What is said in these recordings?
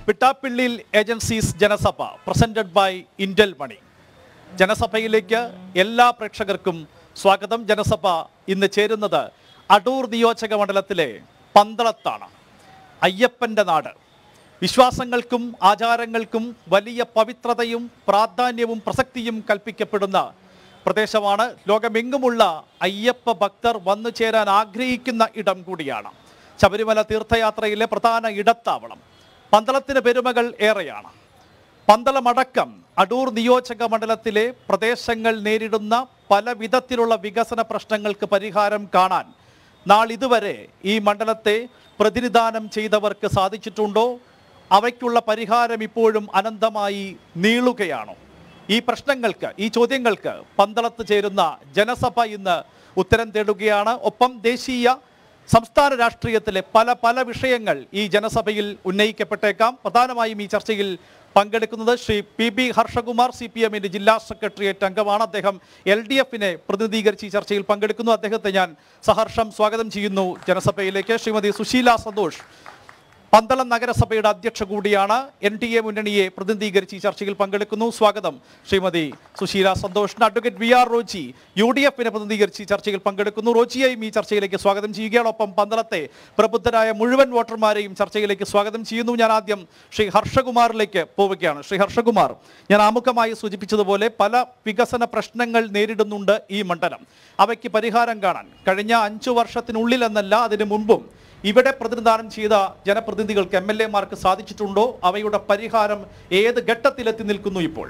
Pittappillil agencies Janasabha presented by Indel Money ജനസഭയിലേക്ക് എല്ലാ പ്രേക്ഷകർക്കും സ്വാഗതം ജനസഭ ഇന്ന് ചേരുന്നത് അടൂർ നിയോജക മണ്ഡലത്തിലെ പന്തളത്താണ് അയ്യപ്പൻ്റെ നാട് വിശ്വാസങ്ങൾക്കും ആചാരങ്ങൾക്കും വലിയ പവിത്രതയും പ്രാധാന്യവും പ്രസക്തിയും കൽപ്പിക്കപ്പെടുന്ന പ്രദേശമാണ് ലോകമെങ്ങുമുള്ള അയ്യപ്പ ഭക്തർ വന്നു ചേരാൻ ആഗ്രഹിക്കുന്ന ഇടം കൂടിയാണ് ശബരിമല തീർത്ഥയാത്രയിലെ പ്രധാന ഇടത്താവളം പന്തളത്തിന് പെരുമകൾ ഏറെയാണ് പന്തളമടക്കം അടൂർ നിയോജക മണ്ഡലത്തിലെ പ്രദേശങ്ങൾ നേരിടുന്ന പല വിധത്തിലുള്ള വികസന പ്രശ്നങ്ങൾക്ക് പരിഹാരം കാണാൻ നാളിതുവരെ ഈ മണ്ഡലത്തെ പ്രതിനിധാനം ചെയ്തവർക്ക് സാധിച്ചിട്ടുണ്ടോ അവയ്ക്കുള്ള പരിഹാരം ഇപ്പോഴും അനന്തമായി നീളുകയാണോ ഈ പ്രശ്നങ്ങൾക്ക് ഈ ചോദ്യങ്ങൾക്ക് പന്തളത്ത് ചേരുന്ന ജനസഭ ഇന്ന് ഉത്തരം തേടുകയാണ് ഒപ്പം ദേശീയ സംസ്ഥാന രാഷ്ട്രീയത്തിലെ പല പല വിഷയങ്ങൾ ഈ ജനസഭയിൽ ഉന്നയിക്കപ്പെട്ടേക്കാം പ്രധാനമായും ഈ ചർച്ചയിൽ പങ്കെടുക്കുന്നത് Shri P B Harshakumar C P എമ്മിന്റെ ജില്ലാ സെക്രട്ടേറിയറ്റ് അംഗമാണ് അദ്ദേഹം എൽ ഡി എഫിനെ പ്രതിനിധീകരിച്ച് ഈ ചർച്ചയിൽ പങ്കെടുക്കുന്നു അദ്ദേഹത്തെ ഞാൻ സഹർഷം സ്വാഗതം ചെയ്യുന്നു ജനസഭയിലേക്ക് ശ്രീമതി സുശീല സന്തോഷ് പന്തളം നഗരസഭയുടെ അധ്യക്ഷ കൂടിയാണ് എൻ ഡി എ മുന്നണിയെ പ്രതിനിധീകരിച്ച് ഈ ചർച്ചയിൽ പങ്കെടുക്കുന്നു സ്വാഗതം ശ്രീമതി സുശീല സന്തോഷിന് advocate V R Roji U D എഫിനെ പ്രതിനിധീകരിച്ച് ഈ ചർച്ചയിൽ പങ്കെടുക്കുന്നു റോജിയെയും ഈ ചർച്ചയിലേക്ക് സ്വാഗതം ചെയ്യുകയാണ് ഒപ്പം പന്തളത്തെ പ്രബുദ്ധരായ മുഴുവൻ വോട്ടർമാരെയും ചർച്ചയിലേക്ക് സ്വാഗതം ചെയ്യുന്നു ഞാൻ ആദ്യം ശ്രീ ഹർഷകുമാറിലേക്ക് പോവുകയാണ് ശ്രീ ഹർഷകുമാർ ഞാൻ ആമുഖമായി സൂചിപ്പിച്ചതുപോലെ പല വികസന പ്രശ്നങ്ങൾ നേരിടുന്നുണ്ട് ഈ മണ്ഡലം അവയ്ക്ക് പരിഹാരം കാണാൻ കഴിഞ്ഞ അഞ്ചു വർഷത്തിനുള്ളിൽ എന്നല്ല അതിനു മുൻപും ഇവിടെ പ്രതിനിധാനം ചെയ്ത ജനപ്രതിനിധികൾക്ക് എം എൽ എമാർക്ക് സാധിച്ചിട്ടുണ്ടോ അവയുടെ പരിഹാരം ഏത് ഘട്ടത്തിലെത്തി നിൽക്കുന്നു ഇപ്പോൾ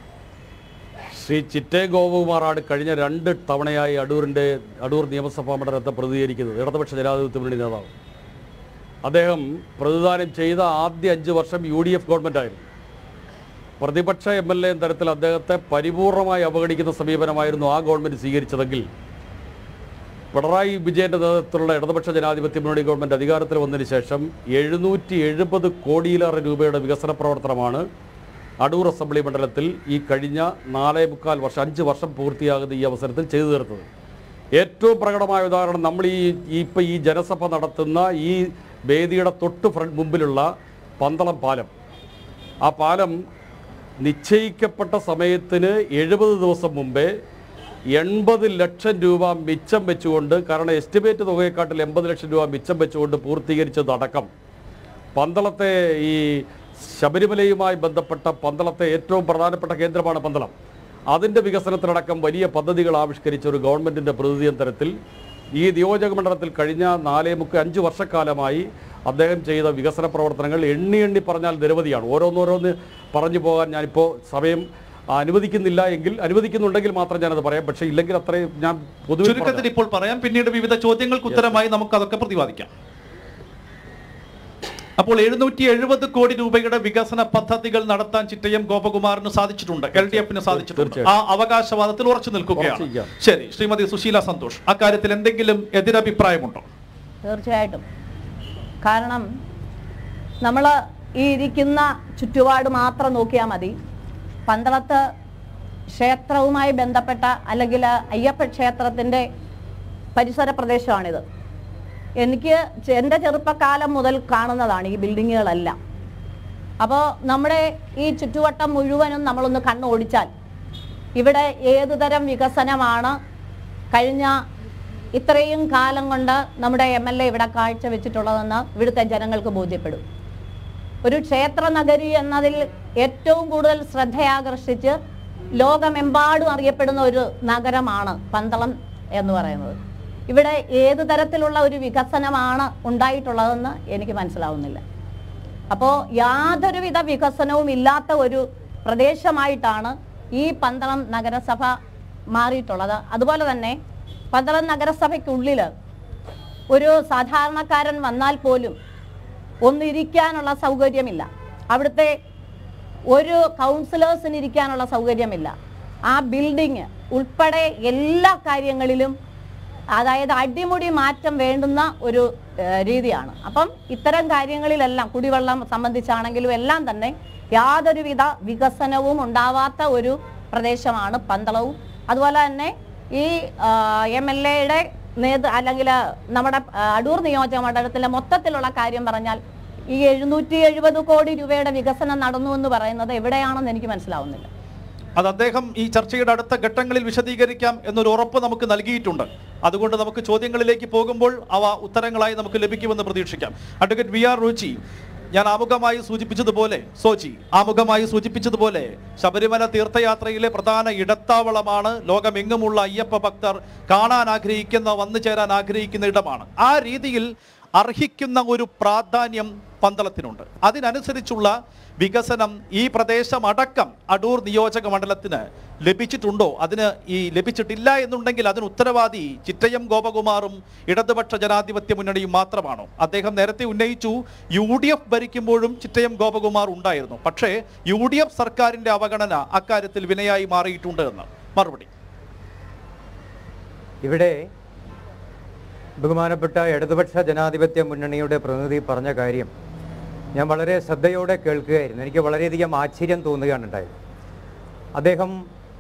ശ്രീ ചിറ്റേ ഗോപകുമാറാണ് കഴിഞ്ഞ രണ്ട് തവണയായി അടൂരിൻ്റെ അടൂർ നിയമസഭാ മണ്ഡലത്തെ പ്രതികരിക്കുന്നത് ഇടതുപക്ഷ ജനാധിപത്യ മുന്നണി നേതാവ് അദ്ദേഹം പ്രതിദാനം ചെയ്ത ആദ്യ അഞ്ച് വർഷം യു ഡി എഫ് ഗവൺമെൻറ്റായിരുന്നു പ്രതിപക്ഷ എം എൽ എ തരത്തിൽ അദ്ദേഹത്തെ പരിപൂർണമായി അവഗണിക്കുന്ന സമീപനമായിരുന്നു ആ ഗവൺമെൻറ് സ്വീകരിച്ചതെങ്കിൽ പിണറായി വിജയന്റെ നേതൃത്വത്തിലുള്ള ഇടതുപക്ഷ ജനാധിപത്യ മുന്നണി ഗവൺമെന്റ് അധികാരത്തിൽ വന്നതിന് ശേഷം എഴുന്നൂറ്റി എഴുപത് കോടിയിലേറെ രൂപയുടെ വികസന പ്രവർത്തനമാണ് അടൂർ അസംബ്ലി മണ്ഡലത്തിൽ ഈ കഴിഞ്ഞ നാലേ മുക്കാൽ വർഷം അഞ്ച് വർഷം പൂർത്തിയാകുന്ന ഈ അവസരത്തിൽ ചെയ്തു തീർത്തത് ഏറ്റവും പ്രകടമായ ഉദാഹരണം നമ്മൾ ഈ ഈ ഇപ്പം ഈ ജനസഭ നടത്തുന്ന ഈ വേദിയുടെ തൊട്ട് ഫ്രണ്ട് മുമ്പിലുള്ള പന്തളം പാലം ആ പാലം നിശ്ചയിക്കപ്പെട്ട സമയത്തിന് എഴുപത് ദിവസം മുമ്പേ എൺപത് ലക്ഷം രൂപ മിച്ചം വെച്ചുകൊണ്ട് കാരണം എസ്റ്റിമേറ്റ് തുകയെക്കാട്ടിൽ എൺപത് ലക്ഷം രൂപ മിച്ചം വെച്ചുകൊണ്ട് പൂർത്തീകരിച്ചതടക്കം പന്തളത്തെ ഈ ശബരിമലയുമായി ബന്ധപ്പെട്ട പന്തളത്തെ ഏറ്റവും പ്രധാനപ്പെട്ട കേന്ദ്രമാണ് പന്തളം അതിൻ്റെ വികസനത്തിനടക്കം വലിയ പദ്ധതികൾ ആവിഷ്കരിച്ച ഒരു ഗവൺമെൻറ്റിൻ്റെ പ്രതിനിധി തരത്തിൽ ഈ നിയോജക മണ്ഡലത്തിൽ കഴിഞ്ഞ നാലേ മുക്ക് അഞ്ച് വർഷക്കാലമായി അദ്ദേഹം ചെയ്ത വികസന പ്രവർത്തനങ്ങൾ എണ്ണി എണ്ണി പറഞ്ഞാൽ നിരവധിയാണ് ഓരോന്നോരോന്ന് പറഞ്ഞു പോകാൻ ഞാനിപ്പോൾ സമയം അനുവദിക്കുന്നില്ല എങ്കിൽ അനുവദിക്കുന്നുണ്ടെങ്കിൽ മാത്രം ഞാനത് പറയാം പക്ഷേ ഇല്ലെങ്കിൽ അത്രയും ഞാൻ പൊതുവെ ചുരുക്കത്തിൽ ഇപ്പോൾ പറയാം പിന്നീട് വിവിധ ചോദ്യങ്ങൾക്ക് ഉത്തരമായി നമുക്ക് അതൊക്കെ പ്രതിപാദിക്കാം അപ്പോൾ എഴുന്നൂറ്റി എഴുപത് കോടി രൂപയുടെ വികസന പദ്ധതികൾ നടത്താൻ ചിറ്റയം ഗോപകുമാറിന് സാധിച്ചിട്ടുണ്ട് എൽ ഡി എഫിന് സാധിച്ചിട്ടുണ്ട് ആ അവകാശവാദത്തിൽ ഉറച്ചു നിൽക്കുകയാണ് ഉറച്ചിരിക്കാം. ശരി ശ്രീമതി സുശീല സന്തോഷ് അക്കാര്യത്തിൽ എന്തെങ്കിലും എതിരഭിപ്രായമുണ്ടോ തീർച്ചയായിട്ടും കാരണം നമ്മൾ ഈ ഇരിക്കുന്ന ചുറ്റുപാട് മാത്രം നോക്കിയാൽ മതി പന്തളത്ത് ക്ഷേത്രവുമായി ബന്ധപ്പെട്ട അല്ലെങ്കിൽ അയ്യപ്പ ക്ഷേത്രത്തിൻ്റെ പരിസര പ്രദേശമാണിത് എനിക്ക് ചെ- എൻ്റെ ചെറുപ്പക്കാലം മുതൽ കാണുന്നതാണ് ഈ ബിൽഡിങ്ങുകളെല്ലാം അപ്പോൾ നമ്മുടെ ഈ ചുറ്റുവട്ടം മുഴുവനും നമ്മളൊന്ന് കണ്ണോടിച്ചാൽ ഇവിടെ ഏതു തരം വികസനമാണ് കഴിഞ്ഞ ഇത്രയും കാലം കൊണ്ട് നമ്മുടെ എം എൽ എ ഇവിടെ കാഴ്ചവെച്ചിട്ടുള്ളതെന്ന് ഇവിടുത്തെ ജനങ്ങൾക്ക് ബോധ്യപ്പെടും ഒരു ക്ഷേത്ര നഗരി എന്നതിൽ ഏറ്റവും കൂടുതൽ ശ്രദ്ധയാകർഷിച്ച് ലോകമെമ്പാടും അറിയപ്പെടുന്ന ഒരു നഗരമാണ് പന്തളം എന്ന് പറയുന്നത് ഇവിടെ ഏത് തരത്തിലുള്ള ഒരു വികസനമാണ് ഉണ്ടായിട്ടുള്ളതെന്ന് എനിക്ക് മനസ്സിലാവുന്നില്ല അപ്പോൾ യാതൊരുവിധ വികസനവും ഇല്ലാത്ത ഒരു പ്രദേശമായിട്ടാണ് ഈ പന്തളം നഗരസഭ മാറിയിട്ടുള്ളത് അതുപോലെ തന്നെ പന്തളം നഗരസഭയ്ക്കുള്ളിൽ ഒരു സാധാരണക്കാരൻ വന്നാൽ പോലും ഒന്നിരിക്കാനുള്ള സൗകര്യമില്ല അവിടുത്തെ ഒരു കൗൺസിലേഴ്സിന് ഇരിക്കാനുള്ള സൗകര്യമില്ല ആ ബിൽഡിങ് ഉൾപ്പെടെ എല്ലാ കാര്യങ്ങളിലും അതായത് അടിമുടി മാറ്റം വേണ്ടുന്ന ഒരു ഏഹ്, രീതിയാണ് അപ്പം ഇത്തരം കാര്യങ്ങളിലെല്ലാം കുടിവെള്ളം സംബന്ധിച്ചാണെങ്കിലും എല്ലാം തന്നെ യാതൊരുവിധ വികസനവും ഉണ്ടാവാത്ത ഒരു പ്രദേശമാണ് പന്തളവും അതുപോലെ തന്നെ ഈ എം എൽ എയുടെ നേതൃ അല്ലെങ്കിൽ നമ്മുടെ ആ, അടൂർ നിയോജക മണ്ഡലത്തിലെ മൊത്തത്തിലുള്ള കാര്യം പറഞ്ഞാൽ ഈ എഴുന്നൂറ്റി എഴുപത് കോടി രൂപയുടെ വികസനം നടന്നു എന്ന് പറയുന്നത് എവിടെയാണെന്ന് എനിക്ക് മനസ്സിലാവുന്നില്ല അത് അദ്ദേഹം ഈ ചർച്ചയുടെ അടുത്ത ഘട്ടങ്ങളിൽ വിശദീകരിക്കാം എന്നൊരു ഉറപ്പ് നമുക്ക് നൽകിയിട്ടുണ്ട് അതുകൊണ്ട് നമുക്ക് ചോദ്യങ്ങളിലേക്ക് പോകുമ്പോൾ അവ ഉത്തരങ്ങളായി നമുക്ക് ലഭിക്കുമെന്ന് പ്രതീക്ഷിക്കാം അഡ്വക്കേറ്റ് വി ആർ രുചി ഞാൻ ആമുഖമായി സൂചിപ്പിച്ചതുപോലെ സോചി ആമുഖമായി സൂചിപ്പിച്ചതുപോലെ ശബരിമല തീർത്ഥയാത്രയിലെ പ്രധാന ഇടത്താവളമാണ് ലോകമെങ്ങുമുള്ള അയ്യപ്പ ഭക്തർ കാണാൻ ആഗ്രഹിക്കുന്ന വന്നു ചേരാൻ ആഗ്രഹിക്കുന്ന ഇടമാണ് ആ രീതിയിൽ അർഹിക്കുന്ന ഒരു പ്രാധാന്യം പന്തളത്തിനുണ്ട് അതിനനുസരിച്ചുള്ള വികസനം ഈ പ്രദേശം അടക്കം അടൂർ നിയോജക മണ്ഡലത്തിന് ലഭിച്ചിട്ടുണ്ടോ അതിന് ഈ ലഭിച്ചിട്ടില്ല എന്നുണ്ടെങ്കിൽ അതിന് ഉത്തരവാദി ചിറ്റയം ഗോപകുമാറും ഇടതുപക്ഷ ജനാധിപത്യ മുന്നണിയും മാത്രമാണോ അദ്ദേഹം നേരത്തെ ഉന്നയിച്ചു യു ഡി എഫ് ഭരിക്കുമ്പോഴും ചിറ്റയം ഗോപകുമാർ ഉണ്ടായിരുന്നു പക്ഷേ യു ഡി എഫ് സർക്കാരിന്റെ അവഗണന അക്കാര്യത്തിൽ വിനയായി മാറിയിട്ടുണ്ട് എന്ന് മറുപടി ഇവിടെ ബഹുമാനപ്പെട്ട ഇടതുപക്ഷ ജനാധിപത്യ മുന്നണിയുടെ പ്രതിനിധി പറഞ്ഞ കാര്യം ഞാൻ വളരെ ശ്രദ്ധയോടെ കേൾക്കുകയായിരുന്നു എനിക്ക് വളരെയധികം ആശ്ചര്യം തോന്നുകയാണ് ഉണ്ടായത് അദ്ദേഹം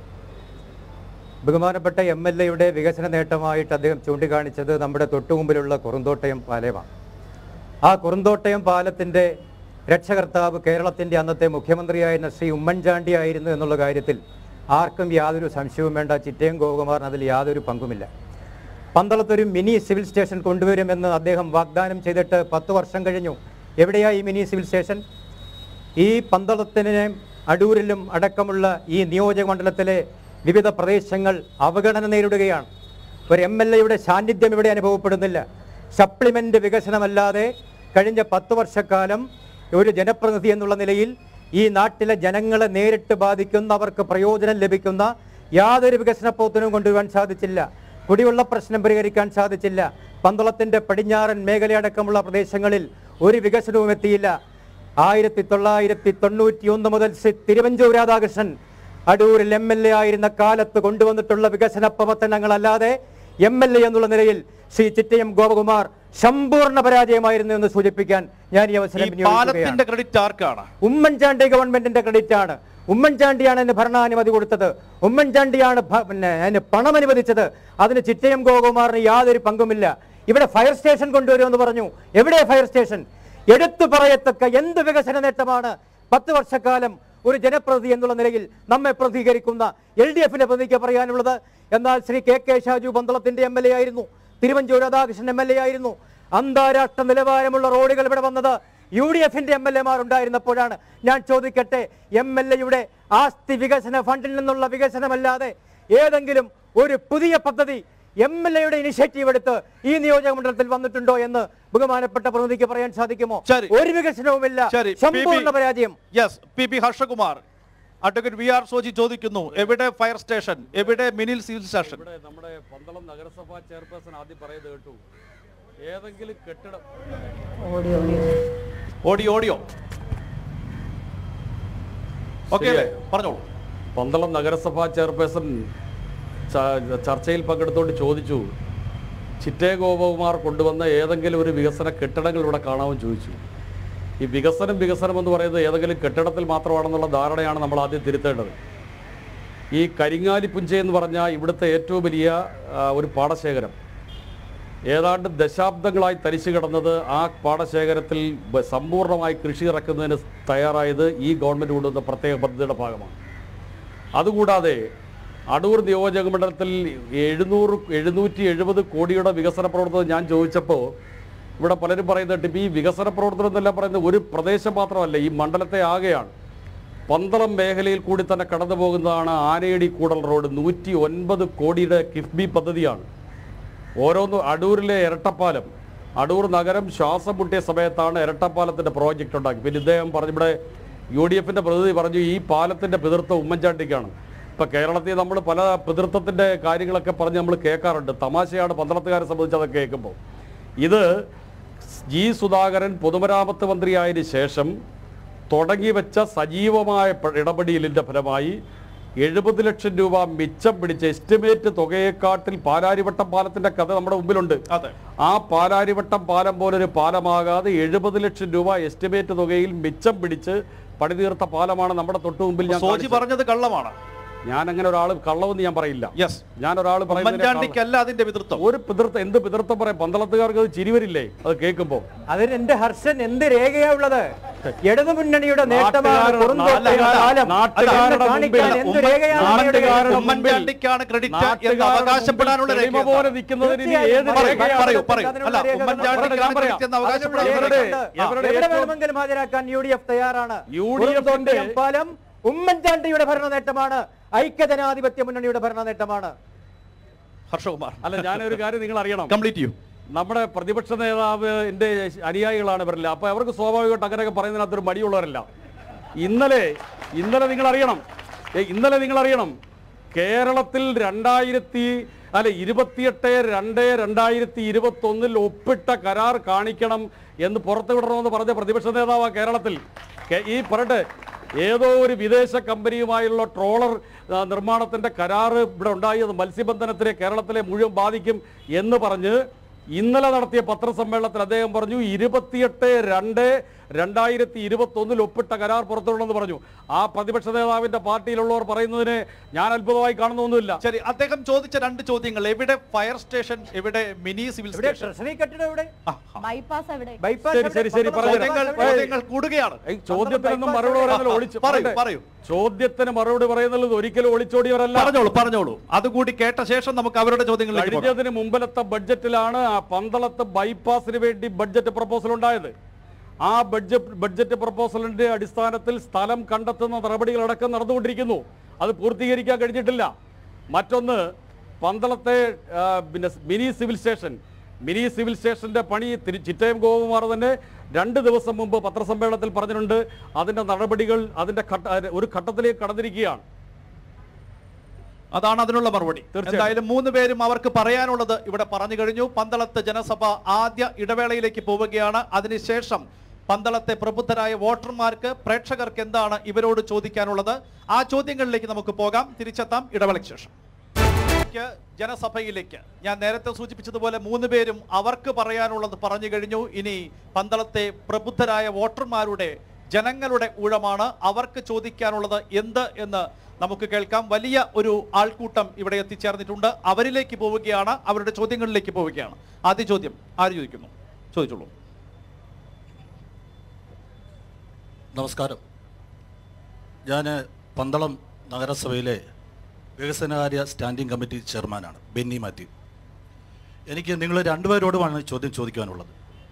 ബഹുമാനപ്പെട്ട എം എൽ എയുടെ വികസന നേട്ടമായിട്ട് അദ്ദേഹം ചൂണ്ടിക്കാണിച്ചത് നമ്മുടെ തൊട്ടുമുമ്പിലുള്ള കുറുന്തോട്ടയം പാലമാണ് ആ കുറുന്തോട്ടയം പാലത്തിൻ്റെ രക്ഷകർത്താവ് കേരളത്തിൻ്റെ അന്നത്തെ മുഖ്യമന്ത്രിയായിരുന്ന ശ്രീ ഉമ്മൻചാണ്ടി ആയിരുന്നു എന്നുള്ള കാര്യത്തിൽ ആർക്കും യാതൊരു സംശയവും വേണ്ട ചിറ്റയം ഗോകുമാറിന് അതിൽ യാതൊരു പങ്കുമില്ല പന്തളത്തൊരു മിനി സിവിൽ സ്റ്റേഷൻ കൊണ്ടുവരുമെന്ന് അദ്ദേഹം വാഗ്ദാനം ചെയ്തിട്ട് പത്ത് വർഷം കഴിഞ്ഞു എവിടെയാ ഈ മിനി സിവിൽ സ്റ്റേഷൻ ഈ പന്തളത്തിന് അടൂരിലും അടക്കമുള്ള ഈ നിയോജക മണ്ഡലത്തിലെ വിവിധ പ്രദേശങ്ങൾ അവഗണന നേരിടുകയാണ് ഒരു എം എൽ എയുടെ സാന്നിധ്യം ഇവിടെ അനുഭവപ്പെടുന്നില്ല സപ്ലിമെൻ്റ് വികസനമല്ലാതെ കഴിഞ്ഞ പത്ത് വർഷക്കാലം ഒരു ജനപ്രതിനിധി എന്നുള്ള നിലയിൽ ഈ നാട്ടിലെ ജനങ്ങളെ നേരിട്ട് ബാധിക്കുന്ന അവർക്ക് പ്രയോജനം ലഭിക്കുന്ന യാതൊരു വികസന പ്രവർത്തനവും കൊണ്ടുവരാൻ സാധിച്ചില്ല കുടിവെള്ള പ്രശ്നം പരിഹരിക്കാൻ സാധിച്ചില്ല പന്തളത്തിന്റെ പടിഞ്ഞാറൻ മേഖലയടക്കമുള്ള പ്രദേശങ്ങളിൽ ഒരു വികസനവും എത്തിയില്ല ആയിരത്തി തൊള്ളായിരത്തി തൊണ്ണൂറ്റി ഒന്ന് മുതൽ ശ്രീ തിരുവഞ്ചൂർ രാധാകൃഷ്ണൻ അടൂരിൽ എം എൽ എ ആയിരുന്ന കാലത്ത് കൊണ്ടുവന്നിട്ടുള്ള വികസന പ്രവർത്തനങ്ങളല്ലാതെ എം എൽ എ എന്നുള്ള നിലയിൽ ശ്രീ ചിറ്റയം ഗോപകുമാർ സമ്പൂർണ്ണ പരാജയമായിരുന്നു എന്ന് സൂചിപ്പിക്കാൻ ഞാൻ ഈ ഈ അവസരം വിനിയോഗിക്കുകയാണ് പാലത്തിന്റെ ക്രെഡിറ്റ് ആർക്കാണ് ഉമ്മൻചാണ്ടി ഗവൺമെന്റിന്റെ ക്രെഡിറ്റ് ആണ് ഉമ്മൻചാണ്ടിയാണ് അതിന് ഭരണാനുമതി കൊടുത്തത് ഉമ്മൻചാണ്ടിയാണ് ഭ- പിന്നെ അതിന് പണം അനുവദിച്ചത് അതിന് ചിറ്റയം ഗോകുമാറിന് യാതൊരു പങ്കുമില്ല ഇവിടെ ഫയർ സ്റ്റേഷൻ കൊണ്ടുവരുമെന്ന് പറഞ്ഞു എവിടെ ഫയർ സ്റ്റേഷൻ എടുത്തു പറയത്തക്ക എന്ത് വികസന നേട്ടമാണ് പത്ത് വർഷക്കാലം ഒരു ജനപ്രതിനിധി എന്നുള്ള നിലയിൽ നമ്മെ പ്രതികരിക്കുന്ന എൽ ഡി എഫിന്റെ പ്രതിക്ക് പറയാനുള്ളത് എന്നാൽ ശ്രീ കെ കെ ഷാജു പന്തളത്തിന്റെ എം എൽ എ ആയിരുന്നു Thiruvanchoor Radhakrishnan M L A ആയിരുന്നു അന്താരാഷ്ട്ര നിലവാരമുള്ള റോഡുകൾ ഇവിടെ വന്നത് യു ഡി എഫിന്റെ എം എൽ എമാർ ഉണ്ടായിരുന്നപ്പോഴാണ് ഞാൻ ചോദിക്കട്ടെ എം എൽ എയുടെ ആസ്തി വികസന ഫണ്ടിൽ നിന്നുള്ള വികസനമല്ലാതെ ഏതെങ്കിലും ഒരു പുതിയ പദ്ധതി എം എൽ എയുടെ ഇനിഷ്യേറ്റീവ് എടുത്ത് ഈ നിയോജക മണ്ഡലത്തിൽ വന്നിട്ടുണ്ടോ എന്ന് ബഹുമാനപ്പെട്ട പ്രതിനിധിക്ക് പറയാൻ സാധിക്കുമോ ശരി. ഒരു വികസനവുമില്ല ശരി സമ്പൂർണ്ണ പരാജയം yes P P Harshakumar advocate V R Soji ചോദിക്കുന്നു എവിടെ ഫയർ സ്റ്റേഷൻ എവിടെ മിനിൽ സിവിൽ സ്റ്റേഷൻ ഇവിടെ നമ്മുടെ പന്തളം നഗരസഭാ ചെയർപേഴ്സൺ ആദ്യം പറയുന്നത് കേട്ടു ഏതെങ്കിലും കെട്ടിടം audio audio audio audio okay അല്ലേ പറഞ്ഞോളൂ പന്തളം നഗരസഭാ ചെയർപേഴ്സൺ ച- ചർച്ചയിൽ പങ്കെടുത്തുകൊണ്ട് ചോദിച്ചു ചിറ്റേ ഗോപകുമാർ കൊണ്ടുവന്ന ഏതെങ്കിലും ഒരു വികസന കെട്ടിടങ്ങൾ ഇവിടെ കാണാമെന്ന് ചോദിച്ചു ഈ വികസനം വികസനം എന്ന് പറയുന്നത് ഏതെങ്കിലും കെട്ടിടത്തിൽ മാത്രമാണെന്നുള്ള ധാരണയാണ് നമ്മൾ ആദ്യം തിരുത്തേണ്ടത് ഈ കരിങ്ങാലി പുഞ്ച എന്ന് പറഞ്ഞാൽ ഇവിടുത്തെ ഏറ്റവും വലിയ ആ, ഒരു പാടശേഖരം ഏതാണ്ട് ദശാബ്ദങ്ങളായി തരിച്ചു കിടന്നത് ആ പാടശേഖരത്തിൽ ബ- സമ്പൂർണ്ണമായി കൃഷി ഇറക്കുന്നതിന് തയ്യാറായത് ഈ ഗവൺമെൻറ് കൊണ്ടുവന്ന പ്രത്യേക പദ്ധതിയുടെ ഭാഗമാണ് അതുകൂടാതെ അടൂർ നിയോജക മണ്ഡലത്തിൽ എഴുന്നൂറ് എഴുന്നൂറ്റി എഴുപത് കോടിയുടെ വികസന പ്രവർത്തനം ഞാൻ ചോദിച്ചപ്പോൾ ഇവിടെ പലരും പറയുന്നുണ്ട് ഇപ്പം ഈ വികസന പ്രവർത്തനം എന്നെല്ലാം പറയുന്നത് ഒരു പ്രദേശം മാത്രമല്ല ഈ മണ്ഡലത്തെ ആകെയാണ് പന്തളം മേഖലയിൽ കൂടി തന്നെ കടന്നു പോകുന്നതാണ് ആനയടി കൂടൽ റോഡ് നൂറ്റി ഒൻപത് കോടിയുടെ കിഫ്ബി പദ്ധതിയാണ് ഓരോന്ന് അടൂരിലെ ഇരട്ടപ്പാലം അടൂർ നഗരം ശ്വാസം മുട്ടിയ സമയത്താണ് ഇരട്ടപ്പാലത്തിന്റെ പ്രോജക്റ്റ് ഉണ്ടാക്കി പിന്നെ ഇദ്ദേഹം പറഞ്ഞു ഇവിടെ യു ഡി എഫിന്റെ പ്രതിനിധി പറഞ്ഞു ഈ പാലത്തിന്റെ പിതൃത്വം ഉമ്മൻചാണ്ടിക്കാണ് ഇപ്പൊ കേരളത്തിൽ നമ്മൾ പല പിതൃത്വത്തിന്റെ കാര്യങ്ങളൊക്കെ പറഞ്ഞ് നമ്മൾ കേൾക്കാറുണ്ട് തമാശയാണ് പന്തളത്തുകാരെ സംബന്ധിച്ച് അതൊക്കെ കേൾക്കുമ്പോൾ ഇത് ജി സുധാകരൻ പൊതുമരാമത്ത് മന്ത്രിയായതിനു ശേഷം തുടങ്ങി വെച്ച സജീവമായ പ- ഇടപെടലിന്റെ ഫലമായി എഴുപത് ലക്ഷം രൂപ മിച്ചം പിടിച്ച എസ്റ്റിമേറ്റ് തുകയെക്കാട്ടിൽ പാലാരിവട്ടം പാലത്തിന്റെ കഥ നമ്മുടെ മുമ്പിലുണ്ട് അതെ ആ പാലാരിവട്ടം പാലം പോലൊരു പാലമാകാതെ എഴുപത് ലക്ഷം രൂപ എസ്റ്റിമേറ്റ് തുകയിൽ മിച്ചം പിടിച്ച് പണിതീർത്ത പാലമാണ് നമ്മുടെ തൊട്ടു മുമ്പിൽ ഞാൻ സോജി കാണിച്ചത്. പറഞ്ഞത് കള്ളമാണ് ഞാൻ അങ്ങനെ ഒരാൾ കള്ളവെന്ന് ഞാൻ പറയില്ല യെസ് ഞാൻ ഒരാൾ ഉമ്മൻചാണ്ടിക്കല്ല അതിന്റെ പിതൃത്വം ഒരു പിതൃത്വം എന്ത് പിതൃത്വം പറയാം പന്തളത്തുകാർക്ക് അത് ചിരി വരില്ലേ അത് കേൾക്കുമ്പോൾ അതിന് എന്റെ ഹർഷൻ എന്ത് രേഖയാ ഉള്ളത് ഇടതുമുന്നണിയുടെ നേട്ടമാണ് നാട്ടുകാരുടെ- കുറുന്തോട്ടയുടെ അല്ല, കാലം. നാട്ടുകാരുടെ അതെന്ന് കാണിക്കാൻ മുമ്പിൽ എന്ത് രേഖയാണ് അങ്ങയുടെ നാട്ടുകാരുടെ കയ്യിൽ? മുമ്പിൽ ഉമ്മൻചാണ്ടിക്കാണ് ക്രെഡിറ്റ് എന്ന് നാട്ടുകാരുടെ അവകാശപ്പെടാനുള്ള മുമ്പിൽ രേഖ തെളിമ പോലെ നിൽക്കുന്നതിന് ഇനി തീർച്ചയായും ഏത് പറയൂ, രേഖയാണ് പറയൂ പറയൂ അതിനുള്ള അല്ല രേഖകൾ ഉമ്മൻചാണ്ടിക്കാണ് ഞാൻ പറയാം. ക്രെഡിറ്റ് എന്ന് അതിനുള്ള അവകാശപ്പെടാനുള്ള ഇവരുടെ- രേഖ. രേഖകളുണ്ട്. ഇവരുടെ എവിടെ ഏറ്റവും- വേണമെങ്കിലും ഹാജരാക്കാൻ യു ഡി എഫ് തയ്യാറാണ് യു ഡി എഫ് ന്റെ- കുറുന്തോട്ടി അമ്പാലം ഉമ്മൻചാണ്ടിയുടെ ഭരണ നേട്ടമാണ് ഐക്യജനാധിപത്യ മുന്നണിയുടെ ഭരണ നേട്ടമാണ് ഹർഷകുമാർ അല്ല ഞാനൊരു കാര്യം നിങ്ങൾ അറിയണം കംപ്ലീറ്റ് ചെയ്യൂ നമ്മുടെ പ്രതിപക്ഷ നേതാവ് എൻ്റെ അനുയായികളാണ് ഇവരില്ല അപ്പൊ അവർക്ക് സ്വാഭാവികമായിട്ട് അങ്ങനെയൊക്കെ പറയുന്നതിനകത്തൊരു മടിയുള്ളവരല്ല ഇന്നലെ ഇന്നലെ നിങ്ങൾ അറിയണം ഏ, ഇന്നലെ നിങ്ങൾ അറിയണം കേരളത്തിൽ രണ്ടായിരത്തി അല്ല ഇരുപത്തിയെട്ട് രണ്ട് രണ്ടായിരത്തി ഇരുപത്തി ഒന്നിൽ ഒപ്പിട്ട കരാർ കാണിക്കണം എന്ന് പുറത്തുവിടണമെന്ന് പറഞ്ഞ പ്രതിപക്ഷ നേതാവാ കേരളത്തിൽ കെ- ഈ പറയട്ടെ ഏതോ ഒരു വിദേശ കമ്പനിയുമായുള്ള ട്രോളർ ആ, നിർമ്മാണത്തിന്റെ കരാറ് ഇവിടെ ഉണ്ടായി അത് മത്സ്യബന്ധനത്തിനെ കേരളത്തിലെ മുഴുവൻ ബാധിക്കും എന്ന് പറഞ്ഞ് ഇന്നലെ നടത്തിയ പത്രസമ്മേളനത്തിൽ അദ്ദേഹം പറഞ്ഞു ഇരുപത്തിയെട്ട് രണ്ട് രണ്ടായിരത്തി ഇരുപത്തി ഒന്നിൽ ഒപ്പിട്ട കരാർ പുറത്തുവിടണമെന്ന് പറഞ്ഞു ആ പ്രതിപക്ഷ നേതാവിന്റെ പാർട്ടിയിലുള്ളവർ പറയുന്നതിന് ഞാൻ അത്ഭുതമായി കാണുന്നൊന്നുമില്ല ശരി അദ്ദേഹം ചോദിച്ച രണ്ട് ചോദ്യങ്ങൾ എവിടെ ഫയർ സ്റ്റേഷൻ എവിടെ മിനി സിവിൽ ഇവിടെ സ്റ്റേഷൻ ട്രഷറി കെട്ടിടം എവിടെ ആ, ആ. ബൈപ്പാസ് എവിടെ ബൈപ്പാസ് ശരി, ശരി, ശരി, എവിടെ? പറഞ്ഞുതരാം. ചോദ്യങ്ങൾ ബൈപ്പാസ് എവിടെ? ചോദ്യങ്ങൾ കൂടുകയാണ് ഈ ചോദ്യത്തിനൊന്നും മറുപടി പറയുന്നതിൽ ഒളിച്ചു പറയൂ, പറയട്ടെ. പറയൂ. ചോദ്യത്തിന് മറുപടി പറയുന്നത് ഒരിക്കലും ഒളിച്ചോടിയവരല്ല പറഞ്ഞോളൂ പറഞ്ഞോളൂ അതുകൂടി കേട്ട ശേഷം നമുക്ക് അവരുടെ ചോദ്യങ്ങളിലേക്ക് പോകാം. കഴിഞ്ഞതിന് മുമ്പിലത്തെ ബഡ്ജറ്റിലാണ് ആ പന്തളത്ത് ബൈപ്പാസിന് വേണ്ടി ബഡ്ജറ്റ് പ്രപ്പോസൽ ഉണ്ടായത് ആ ബഡ്ജറ്റ് ബഡ്ജറ്റ് പ്രപ്പോസലിന്റെ അടിസ്ഥാനത്തിൽ സ്ഥലം കണ്ടെത്തുന്ന നടപടികളടക്കം നടന്നുകൊണ്ടിരിക്കുന്നു അത് പൂർത്തീകരിക്കാൻ കഴിഞ്ഞിട്ടില്ല മറ്റൊന്ന് പന്തളത്തെ ആ, പിന്നെ mini civil station mini civil സ്റ്റേഷന്റെ പണി തിരു ചിറ്റയം ഗോപകുമാർ തന്നെ രണ്ട് ദിവസം മുമ്പ് പത്രസമ്മേളനത്തിൽ പറഞ്ഞിട്ടുണ്ട് അതിന്റെ നടപടികൾ അതിന്റെ ഘട്ട ഒരു ഘട്ടത്തിലേക്ക് കടന്നിരിക്കുകയാണ് അതാണ് അതിനുള്ള മറുപടി തീർച്ചയായും. എന്തായാലും മൂന്ന് പേരും അവർക്ക് പറയാനുള്ളത് ഇവിടെ പറഞ്ഞു കഴിഞ്ഞു പന്തളത്ത് ജനസഭ ആദ്യ ഇടവേളയിലേക്ക് പോവുകയാണ് അതിനുശേഷം പന്തളത്തെ പ്രബുദ്ധരായ വോട്ടർമാർക്ക് പ്രേക്ഷകർക്ക് എന്താണ് ഇവരോട് ചോദിക്കാനുള്ളത് ആ ചോദ്യങ്ങളിലേക്ക് നമുക്ക് പോകാം തിരിച്ചെത്താം ഇടവേളയ്ക്ക് ശേഷം ക്ക് ജനസഭയിലേക്ക് ഞാൻ നേരത്തെ സൂചിപ്പിച്ചതുപോലെ മൂന്ന് പേരും അവർക്ക് പറയാനുള്ളത് പറഞ്ഞു കഴിഞ്ഞു ഇനി പന്തളത്തെ പ്രബുദ്ധരായ വോട്ടർമാരുടെ ജനങ്ങളുടെ ഊഴമാണ് അവർക്ക് ചോദിക്കാനുള്ളത് എന്ത് എന്ന് നമുക്ക് കേൾക്കാം വലിയ ഒരു ആൾക്കൂട്ടം ഇവിടെ എത്തിച്ചേർന്നിട്ടുണ്ട് അവരിലേക്ക് പോവുകയാണ് അവരുടെ ചോദ്യങ്ങളിലേക്ക് പോവുകയാണ് ആദ്യ ചോദ്യം ആര് ചോദിക്കുന്നു ചോദിച്ചോളൂ നമസ്കാരം ഞാൻ പന്തളം നഗരസഭയിലെ വികസനകാര്യ സ്റ്റാൻഡിംഗ് കമ്മിറ്റി ചെയർമാനാണ് ബെന്നി മാത്യു എനിക്ക് നിങ്ങൾ രണ്ടുപേരോടുമാണ് ചോദ്യം ചോദിക്കാനുള്ളത്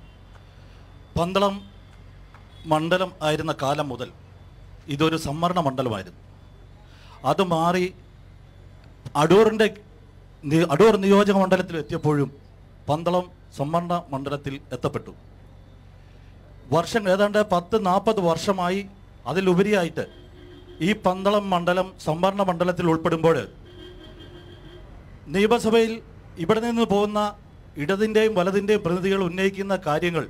പന്തളം മണ്ഡലം ആയിരുന്ന കാലം മുതൽ ഇതൊരു സംവരണ മണ്ഡലമായിരുന്നു അത് മാറി അടൂറിൻ്റെ നി- അടൂർ നിയോജക മണ്ഡലത്തിൽ എത്തിയപ്പോഴും പന്തളം സംവരണ മണ്ഡലത്തിൽ എത്തപ്പെട്ടു വർഷം ഏതാണ്ട് പത്ത് നാൽപ്പത് വർഷമായി അതിലുപരിയായിട്ട് ഈ പന്തളം മണ്ഡലം സംവരണ മണ്ഡലത്തിൽ ഉൾപ്പെടുമ്പോൾ നിയമസഭയിൽ ഇവിടെ നിന്ന് പോകുന്ന ഇടതിൻ്റെയും വലതിൻ്റെയും പ്രതിനിധികൾ ഉന്നയിക്കുന്ന കാര്യങ്ങൾ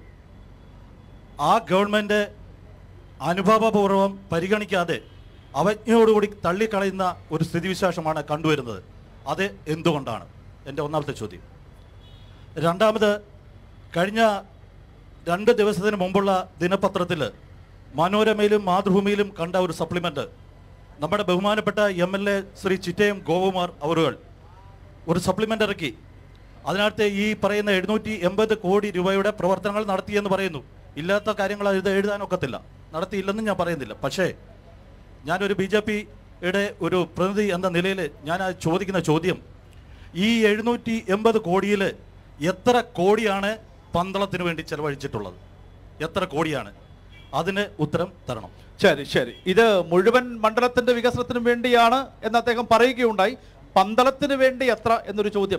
ആ ഗവൺമെൻറ് അനുഭാവപൂർവ്വം പരിഗണിക്കാതെ അവജ്ഞയോടുകൂടി തള്ളിക്കളയുന്ന ഒരു സ്ഥിതിവിശേഷമാണ് കണ്ടുവരുന്നത് അത് എന്തുകൊണ്ടാണ് എൻ്റെ ഒന്നാമത്തെ ചോദ്യം രണ്ടാമത് കഴിഞ്ഞ രണ്ട് ദിവസത്തിന് മുമ്പുള്ള ദിനപത്രത്തിൽ മനോരമയിലും മാതൃഭൂമിയിലും കണ്ട ഒരു സപ്ലിമെൻ്റ് നമ്മുടെ ബഹുമാനപ്പെട്ട M L A Shri Chittayam Gopakumar അവറുകൾ ഒരു സപ്ലിമെൻ്റ് ഇറക്കി അതിനകത്ത് ഈ പറയുന്ന എഴുന്നൂറ്റി എൺപത് കോടി രൂപയുടെ പ്രവർത്തനങ്ങൾ നടത്തിയെന്ന് പറയുന്നു ഇല്ലാത്ത കാര്യങ്ങൾ ഇത് എഴുതാനൊക്കത്തില്ല നടത്തിയില്ലെന്ന് ഞാൻ പറയുന്നില്ല പക്ഷേ ഞാനൊരു ബി ജെ പിയുടെ ഒരു പ്രതിനിധി എന്ന നിലയിൽ ഞാൻ ആ ചോദിക്കുന്ന ചോദ്യം ഈ എഴുന്നൂറ്റി എൺപത് കോടിയിൽ എത്ര കോടിയാണ് പന്തളത്തിന് വേണ്ടി ചെലവഴിച്ചിട്ടുള്ളത് എത്ര കോടിയാണ് അതിന് ഉത്തരം തരണം ശരി ശരി ഇത് മുഴുവൻ മണ്ഡലത്തിന്റെ വികസനത്തിനും വേണ്ടിയാണ് എന്ന് അദ്ദേഹം പറയുകയുണ്ടായി പന്തളത്തിന് വേണ്ടി എത്ര എന്നൊരു ചോദ്യം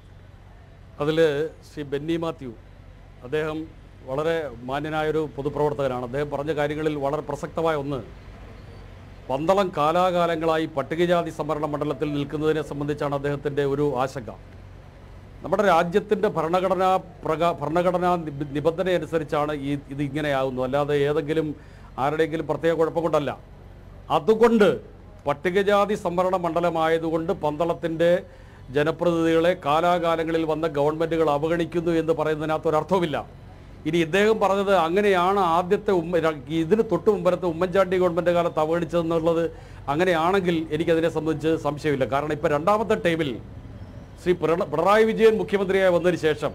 അതിൽ ശ്രീ ബെന്നി മാത്യു അദ്ദേഹം വളരെ മാന്യനായൊരു പൊതുപ്രവർത്തകനാണ് അദ്ദേഹം പറഞ്ഞ കാര്യങ്ങളിൽ വളരെ പ്രസക്തമായ ഒന്ന് പന്തളം കാലാകാലങ്ങളായി പട്ടികജാതി സംവരണ മണ്ഡലത്തിൽ നിൽക്കുന്നതിനെ സംബന്ധിച്ചാണ് അദ്ദേഹത്തിൻ്റെ ഒരു ആശങ്ക നമ്മുടെ രാജ്യത്തിൻ്റെ ഭരണഘടനാ പ്രകാ ഭരണഘടനാ നിബ- നിബന്ധന അനുസരിച്ചാണ് ഈ ഇത് ഇങ്ങനെയാകുന്നു അല്ലാതെ ഏതെങ്കിലും ആരുടെയെങ്കിലും പ്രത്യേക കുഴപ്പം കൊണ്ടല്ല അതുകൊണ്ട് പട്ടികജാതി സംവരണ മണ്ഡലമായതുകൊണ്ട് പന്തളത്തിൻ്റെ ജനപ്രതിനിധികളെ കാലാകാലങ്ങളിൽ വന്ന ഗവൺമെൻറ്റുകൾ അവഗണിക്കുന്നു എന്ന് പറയുന്നതിനകത്ത് ഒരർത്ഥവുമില്ല ഇനി ഇദ്ദേഹം പറഞ്ഞത് അങ്ങനെയാണ് ആദ്യത്തെ ഉമ്മ ര- ഇതിന് തൊട്ട് മുമ്പരത്തെ ഉമ്മൻചാണ്ടി ഗവൺമെൻറ് കാലത്ത് അവഗണിച്ചതെന്നുള്ളത് അങ്ങനെയാണെങ്കിൽ എനിക്കതിനെ സംബന്ധിച്ച് സംശയമില്ല കാരണം ഇപ്പം രണ്ടാമത്തെ ടൈമിൽ ശ്രീ പിണ- പിണറായി വിജയൻ മുഖ്യമന്ത്രിയായി വന്നതിന് ശേഷം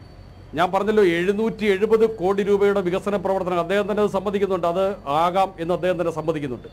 ഞാൻ പറഞ്ഞല്ലോ എഴുന്നൂറ്റി എഴുപത് കോടി രൂപയുടെ വികസന പ്രവർത്തനം അദ്ദേഹം തന്നെ അത് സമ്മതിക്കുന്നുണ്ട് അത് ആകാം എന്ന് അദ്ദേഹം തന്നെ സമ്മതിക്കുന്നുണ്ട്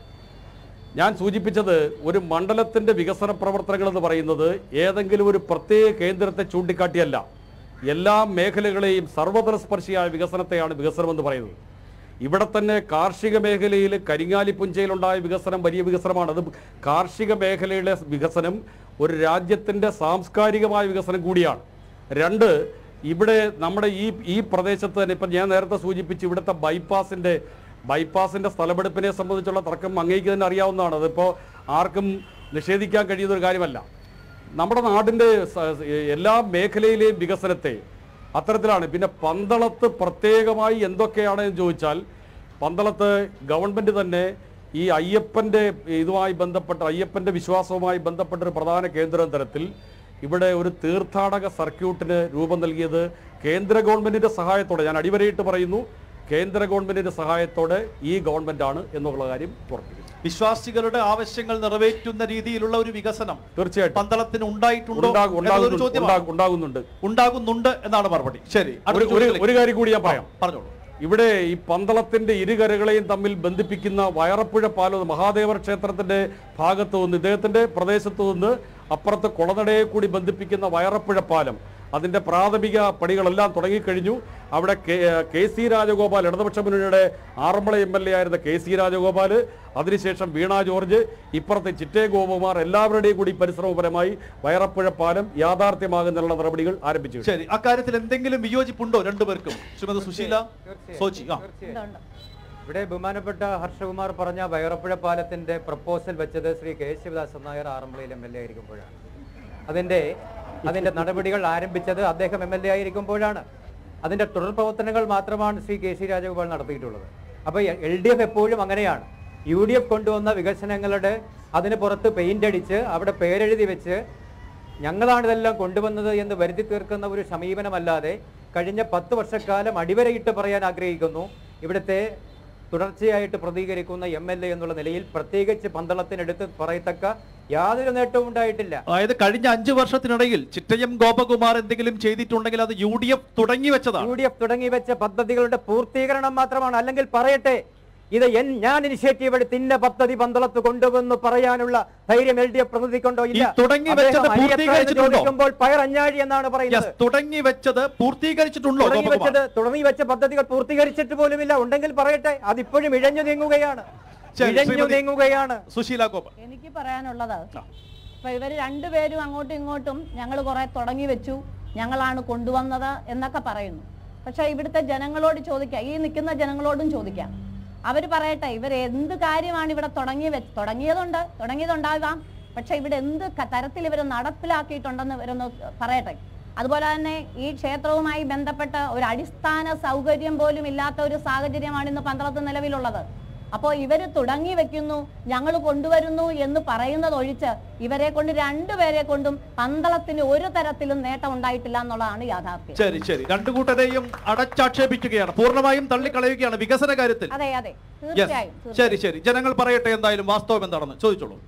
ഞാൻ സൂചിപ്പിച്ചത് ഒരു മണ്ഡലത്തിന്റെ വികസന പ്രവർത്തനങ്ങൾ എന്ന് പറയുന്നത് ഏതെങ്കിലും ഒരു പ്രത്യേക കേന്ദ്രത്തെ ചൂണ്ടിക്കാട്ടിയല്ല എല്ലാ മേഖലകളെയും സർവതലസ്പർശിയായ വികസനത്തെയാണ് വികസനം എന്ന് പറയുന്നത് ഇവിടെ തന്നെ കാർഷിക മേഖലയിൽ കരിങ്ങാലിപ്പുഞ്ചയിലുണ്ടായ വികസനം വലിയ വികസനമാണ് അത് കാർഷിക മേഖലയിലെ വികസനം ഒരു രാജ്യത്തിന്റെ സാംസ്കാരികമായ വികസനം കൂടിയാണ് രണ്ട് ഇവിടെ നമ്മുടെ ഈ ഈ പ്രദേശത്ത് തന്നെ ഇപ്പം ഞാൻ നേരത്തെ സൂചിപ്പിച്ചു ഇവിടുത്തെ ബൈപ്പാസിന്റെ ബൈപ്പാസിന്റെ സ്ഥലമെടുപ്പിനെ സംബന്ധിച്ചുള്ള തർക്കം അങ്ങേക്ക് തന്നെ അറിയാവുന്നതാണ് അതിപ്പോൾ ആർക്കും നിഷേധിക്കാൻ കഴിയുന്ന ഒരു കാര്യമല്ല നമ്മുടെ നാടിൻ്റെ സ- എല്ലാ മേഖലയിലെയും വികസനത്തെ അത്തരത്തിലാണ് പിന്നെ പന്തളത്ത് പ്രത്യേകമായി എന്തൊക്കെയാണ് എന്ന് ചോദിച്ചാൽ പന്തളത്ത് ഗവൺമെൻറ് തന്നെ ഈ അയ്യപ്പൻ്റെ ഇതുമായി ബന്ധപ്പെട്ട അയ്യപ്പൻ്റെ വിശ്വാസവുമായി ബന്ധപ്പെട്ട ഒരു പ്രധാന കേന്ദ്രം തരത്തിൽ ഇവിടെ ഒരു തീർത്ഥാടക സർക്യൂട്ടിന് രൂപം നൽകിയത് കേന്ദ്ര ഗവൺമെൻറ്റിൻ്റെ സഹായത്തോടെ ഞാൻ അടിവരയിട്ട് പറയുന്നു കേന്ദ്ര ഗവൺമെൻറ്റിൻ്റെ സഹായത്തോടെ ഈ ഗവൺമെൻറ്റാണ് എന്നുള്ള കാര്യം ഉറപ്പിക്കുന്നു വിശ്വാസികളുടെ ആവശ്യങ്ങൾ നിറവേറ്റുന്ന രീതിയിലുള്ള ഒരു വികസനം തീർച്ചയായിട്ടും പന്തളത്തിന് ഉണ്ടായിട്ടുണ്ടോ ഉണ്ടാകും- എന്നതൊരു ഉണ്ടാകുന്നുണ്ട് ചോദ്യമാണ് ഉണ്ടാകും- ഉണ്ടാകുന്നുണ്ട് ഉണ്ടാകുന്നുണ്ട് എന്നാണ് മറുപടി ശരി അടുത്ത ഒരു- ഒരു ചോദ്യത്തിലേക്ക്. ഒരു കാര്യം കൂടി ഞാൻ പറയാം പറഞ്ഞോളൂ ഇവിടെ ഈ പന്തളത്തിന്റെ ഇരുകരകളെയും തമ്മിൽ ബന്ധിപ്പിക്കുന്ന വയറപ്പുഴ പാലം മഹാദേവർ ക്ഷേത്രത്തിന്റെ ഭാഗത്തു നിന്ന് ഇദ്ദേഹത്തിന്റെ പ്രദേശത്തു നിന്ന് അപ്പുറത്ത് കുളനടയെ കൂടി ബന്ധിപ്പിക്കുന്ന വയറപ്പുഴ പാലം അതിന്റെ പ്രാഥമിക പണികളെല്ലാം തുടങ്ങിക്കഴിഞ്ഞു അവിടെ കെ കെ സി രാജഗോപാൽ ഇടതുപക്ഷ മുന്നണിയുടെ ആറന്മുള എം എൽ എ ആയിരുന്ന കെ സി രാജഗോപാൽ അതിനുശേഷം വീണ ജോർജ് ഇപ്പുറത്തെ ചിറ്റേ ഗോപകുമാർ എല്ലാവരുടെയും കൂടി പരിശ്രമപരമായി വയറപ്പുഴ പാലം യാഥാർത്ഥ്യമാകുന്നതിനുള്ള നടപടികൾ ആരംഭിച്ചു ശരി അക്കാര്യത്തിൽ എന്തെങ്കിലും വിയോജിപ്പുണ്ടോ രണ്ടുപേർക്കും ശ്രീമതി സുശീല സോചി ആ ഇതുണ്ട്. ഇവിടെ ബഹുമാനപ്പെട്ട ഹർഷകുമാർ പറഞ്ഞ വയറപ്പുഴ പാലത്തിന്റെ പ്രപ്പോസൽ വെച്ചത് ശ്രീ കെ ശിവദാസൻ നായർ ആറന്മുളയിൽ എം എൽ എ ആയിരിക്കുമ്പോഴാണ് അതിന്റെ അതിന്റെ നടപടികൾ ആരംഭിച്ചത് അദ്ദേഹം എം എൽ എ ആയിരിക്കുമ്പോഴാണ് അതിന്റെ തുടർ പ്രവർത്തനങ്ങൾ മാത്രമാണ് ശ്രീ കെ സി രാജഗോപാൽ നടത്തിയിട്ടുള്ളത് അപ്പൊ എൽ ഡി എഫ് എപ്പോഴും അങ്ങനെയാണ് യു ഡി എഫ് കൊണ്ടുവന്ന വികസനങ്ങളുടെ അതിന് പുറത്ത് പെയിന്റ് അടിച്ച് അവിടെ പേരെഴുതി വെച്ച് ഞങ്ങളാണ് ഇതെല്ലാം കൊണ്ടുവന്നത് എന്ന് വരുത്തി തീർക്കുന്ന ഒരു സമീപനമല്ലാതെ കഴിഞ്ഞ പത്ത് വർഷക്കാലം അടിവരയിട്ട് പറയാൻ ആഗ്രഹിക്കുന്നു ഇവിടുത്തെ തുടർച്ചയായിട്ട് പ്രതികരിക്കുന്ന എം എൽ എ എന്നുള്ള നിലയിൽ പ്രത്യേകിച്ച് പന്തളത്തിനെടുത്ത് പറയത്തക്ക യാതൊരു നേട്ടവും ഉണ്ടായിട്ടില്ല അതായത് കഴിഞ്ഞ അഞ്ചു വർഷത്തിനിടയിൽ ചിറ്റയം ഗോപകുമാർ എന്തെങ്കിലും ചെയ്തിട്ടുണ്ടെങ്കിൽ അത് യു ഡി എഫ് തുടങ്ങി വെച്ചതാണ് യു ഡി എഫ് തുടങ്ങി വെച്ച പദ്ധതികളുടെ പൂർത്തീകരണം മാത്രമാണ് അല്ലെങ്കിൽ പറയട്ടെ ഇത് എൻ ഞാൻ ഇനിഷ്യേറ്റീവ് എടുത്ത് ഇന്ന പദ്ധതി പന്തളത്ത് കൊണ്ടുവന്ന് പറയാനുള്ള ധൈര്യം എൽ ഡി എഫ് പ്രതിനിധിക്കൊണ്ടോ ഇല്ല ഈ തുടങ്ങി അദ്ദേഹം വെച്ചത് അരിയത്ര എന്ന് പൂർത്തീകരിച്ചിട്ടുണ്ടോ? ചോദിക്കുമ്പോൾ പയർ അഞ്ഞാഴി എന്നാണ് യെസ് പറയുന്നത് തുടങ്ങി വെച്ചത് പൂർത്തീകരിച്ചിട്ടുണ്ടോ തുടങ്ങി ഗോപകുമാർ വെച്ചത് തുടങ്ങി വെച്ച പദ്ധതികൾ പൂർത്തീകരിച്ചിട്ട് പോലുമില്ല ഉണ്ടെങ്കിൽ പറയട്ടെ അതിപ്പോഴും ഇഴഞ്ഞു നീങ്ങുകയാണ് ശരി, ഇഴഞ്ഞു ശ്രീമതി- നീങ്ങുകയാണ് സുശീല ഗോപൻ എനിക്ക് പറയാനുള്ളത് ഇപ്പൊ ഇവര് രണ്ടുപേരും അങ്ങോട്ടും ഇങ്ങോട്ടും ഞങ്ങൾ കുറെ തുടങ്ങി വെച്ചു ഞങ്ങളാണ് കൊണ്ടുവന്നത് എന്നൊക്കെ പറയുന്നു പക്ഷെ ഇവിടുത്തെ ജനങ്ങളോട് ചോദിക്കാം ഈ നിൽക്കുന്ന ജനങ്ങളോടും ചോദിക്കാം അവർ പറയട്ടെ ഇവർ എന്ത് കാര്യമാണ് ഇവിടെ തുടങ്ങി വെച്ച് തുടങ്ങിയതുണ്ട് തുടങ്ങിയതുണ്ടാകാം പക്ഷെ ഇവിടെ എന്ത് ക- തരത്തിൽ ഇവർ നടപ്പിലാക്കിയിട്ടുണ്ടെന്ന് ഇവരൊന്ന് പറയട്ടെ അതുപോലെ തന്നെ ഈ ക്ഷേത്രവുമായി ബന്ധപ്പെട്ട ഒരു അടിസ്ഥാന സൗകര്യം പോലും ഇല്ലാത്ത ഒരു സാഹചര്യമാണ് ഇന്ന് പന്തളത്ത് നിലവിലുള്ളത് അപ്പോൾ ഇവർ തുടങ്ങി വെക്കുന്നു ഞങ്ങൾ കൊണ്ടുവരുന്നു എന്ന് പറയുന്നത് ഒഴിച്ച് ഇവരെ കൊണ്ട് രണ്ടുപേരെ കൊണ്ടും പന്തളത്തിന് ഒരു തരത്തിലും നേട്ടം ഉണ്ടായിട്ടില്ല എന്നുള്ളതാണ് യാഥാർത്ഥ്യം ശരി ശരി രണ്ടു കൂട്ടരെയും അടച്ചാക്ഷേപിക്കുകയാണ് പൂർണ്ണമായും തള്ളിക്കളയുകയാണ് വികസന കാര്യത്തിൽ അതെ അതെ യെസ് തീർച്ചയായും ശരി തീർച്ചയായും. ശരി ജനങ്ങൾ പറയട്ടെ എന്തായാലും വാസ്തവം എന്താണെന്ന് ചോദിച്ചോളൂ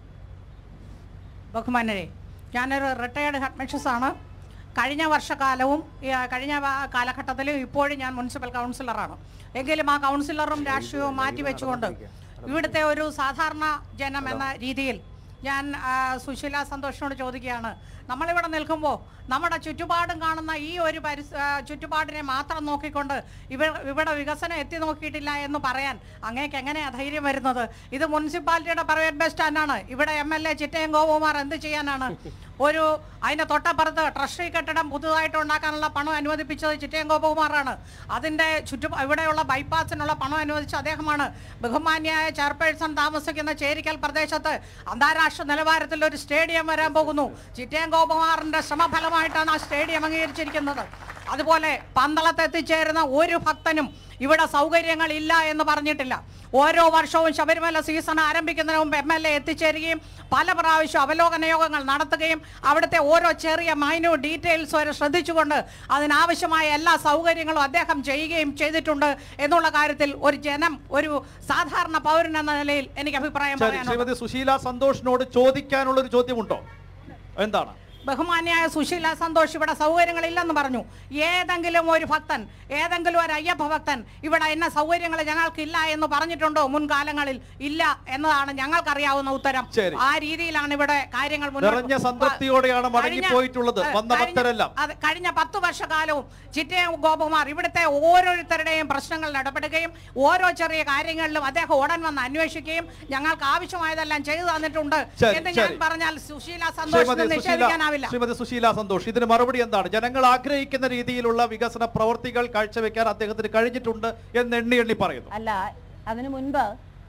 ബഹുമാനരെ ഞാനൊരു റിട്ടയർഡ് ഹെഡ് മിസ്ട്രസ് ആണ് കഴിഞ്ഞ വർഷകാലവും ഈ, ആ, കഴിഞ്ഞ വ- കാലഘട്ടത്തിലും ഇപ്പോഴും ഞാൻ മുനിസിപ്പൽ കൗൺസിലറാണ് എങ്കിലും ആ കൗൺസിലറും രാഷ്ട്രീയവും മാറ്റി വെച്ചുകൊണ്ട് ഇവിടുത്തെ ഒരു സാധാരണ ജനം എന്ന രീതിയിൽ ഞാൻ ആ, സുശീല സന്തോഷിനോട് ചോദിക്കുകയാണ് നമ്മളിവിടെ നിൽക്കുമ്പോൾ നമ്മുടെ ചുറ്റുപാടും കാണുന്ന ഈ ഒരു പരിസ ആ, ചുറ്റുപാടിനെ മാത്രം നോക്കിക്കൊണ്ട് ഇവ ഇവിടെ വികസനം എത്തി നോക്കിയിട്ടില്ല എന്ന് പറയാൻ അങ്ങേക്ക് എങ്ങനെയാണ് ധൈര്യം വരുന്നത് ഇത് മുനിസിപ്പാലിറ്റിയുടെ പ്രൈവറ്റ് ബസ് സ്റ്റാൻഡാണ് ഇവിടെ M L A Chittayam Gopakumar എന്ത് ചെയ്യാനാണ് ഒരു അതിന്റെ തൊട്ടപ്പുറത്ത് ട്രഷറി കെട്ടിടം പുതുതായിട്ട് ഉണ്ടാക്കാനുള്ള പണം അനുവദിപ്പിച്ചത് ചിറ്റയം ഗോപകുമാറാണ് അതിന്റെ ചുറ്റു ഇവിടെയുള്ള ബൈപ്പാസിനുള്ള പണം അനുവദിച്ച അദ്ദേഹമാണ് ബഹുമാന്യായ ചെയർപേഴ്സൺ താമസിക്കുന്ന ചേരിക്കൽ പ്രദേശത്ത് അന്താരാഷ്ട്ര നിലവാരത്തിൽ ഒരു സ്റ്റേഡിയം വരാൻ പോകുന്നു ചിറ്റയം ഗോപകുമാറിന്റെ ശ്രമഫലമായിട്ടാണ് ആ സ്റ്റേഡിയം അംഗീകരിച്ചിരിക്കുന്നത് അതുപോലെ പന്തളത്ത് എത്തിച്ചേരുന്ന ഒരു ഭക്തനും ഇവിടെ സൗകര്യങ്ങൾ ഇല്ല എന്ന് പറഞ്ഞിട്ടില്ല ഓരോ വർഷവും ശബരിമല സീസൺ ആരംഭിക്കുന്നതിന് മുമ്പ് എം എൽ എ എത്തിച്ചേരുകയും പല പ്രാവശ്യം അവലോകന യോഗങ്ങൾ നടത്തുകയും അവിടുത്തെ ഓരോ ചെറിയ മൈന്യൂ ഡീറ്റെയിൽസ് വരെ ശ്രദ്ധിച്ചുകൊണ്ട് അതിനാവശ്യമായ എല്ലാ സൗകര്യങ്ങളും അദ്ദേഹം ചെയ്യുകയും ചെയ്തിട്ടുണ്ട് എന്നുള്ള കാര്യത്തിൽ ഒരു ജനം ഒരു സാധാരണ പൗരൻ എന്ന നിലയിൽ എനിക്ക് അഭിപ്രായം ശരി പറയാനുണ്ട് ശ്രീമതി സുശീല സന്തോഷിനോട് ചോദിക്കാനുള്ള ഒരു ചോദ്യമുണ്ടോ എന്താണ് ബഹുമാന്യായ സുശീല സന്തോഷ് ഇവിടെ സൗകര്യങ്ങളില്ലെന്ന് പറഞ്ഞു ഏതെങ്കിലും ഒരു ഭക്തൻ ഏതെങ്കിലും ഒരു അയ്യപ്പ ഭക്തൻ ഇവിടെ ഇന്ന സൗകര്യങ്ങൾ ഞങ്ങൾക്കില്ല എന്ന് പറഞ്ഞിട്ടുണ്ടോ മുൻകാലങ്ങളിൽ ഇല്ല എന്നതാണ് ഞങ്ങൾക്കറിയാവുന്ന ഉത്തരം ശരി. ആ രീതിയിലാണ് ഇവിടെ കാര്യങ്ങൾ മുന്നോട്ട് നിറഞ്ഞ സംതൃപ്തിയോടെയാണ് കഴിഞ്ഞ- മടങ്ങിപ്പോയിട്ടുള്ളത് അതെ, വന്ന കഴിഞ്ഞ- ഭക്തരെല്ലാം അതെ, കഴിഞ്ഞ പത്ത് വർഷക്കാലവും ചിറ്റയ ഗോപകുമാർ ഇവിടുത്തെ ഓരോരുത്തരുടെയും പ്രശ്നങ്ങളിൽ ഇടപെടുകയും ഓരോ ചെറിയ കാര്യങ്ങളിലും അദ്ദേഹം ഉടൻ വന്ന് അന്വേഷിക്കുകയും ഞങ്ങൾക്ക് ആവശ്യമായതെല്ലാം ചെയ്തു തന്നിട്ടുണ്ട് ശരി, എന്ന് ഞാൻ ശരി. പറഞ്ഞാൽ സുശീല ശ്രീമതി സന്തോഷിന് സുശീല നിഷേധിക്കാനാവില്ല ശ്രീമതി സുശീല സന്തോഷ് ഇതിന് മറുപടി എന്താണ് ജനങ്ങൾ ആഗ്രഹിക്കുന്ന രീതിയിലുള്ള വികസന പ്രവർത്തികൾ കാഴ്ചവെക്കാൻ അദ്ദേഹത്തിന് കഴിഞ്ഞിട്ടുണ്ട് എന്ന് എണ്ണി എണ്ണി പറയുന്നു അല്ല അതിനു മുൻപ്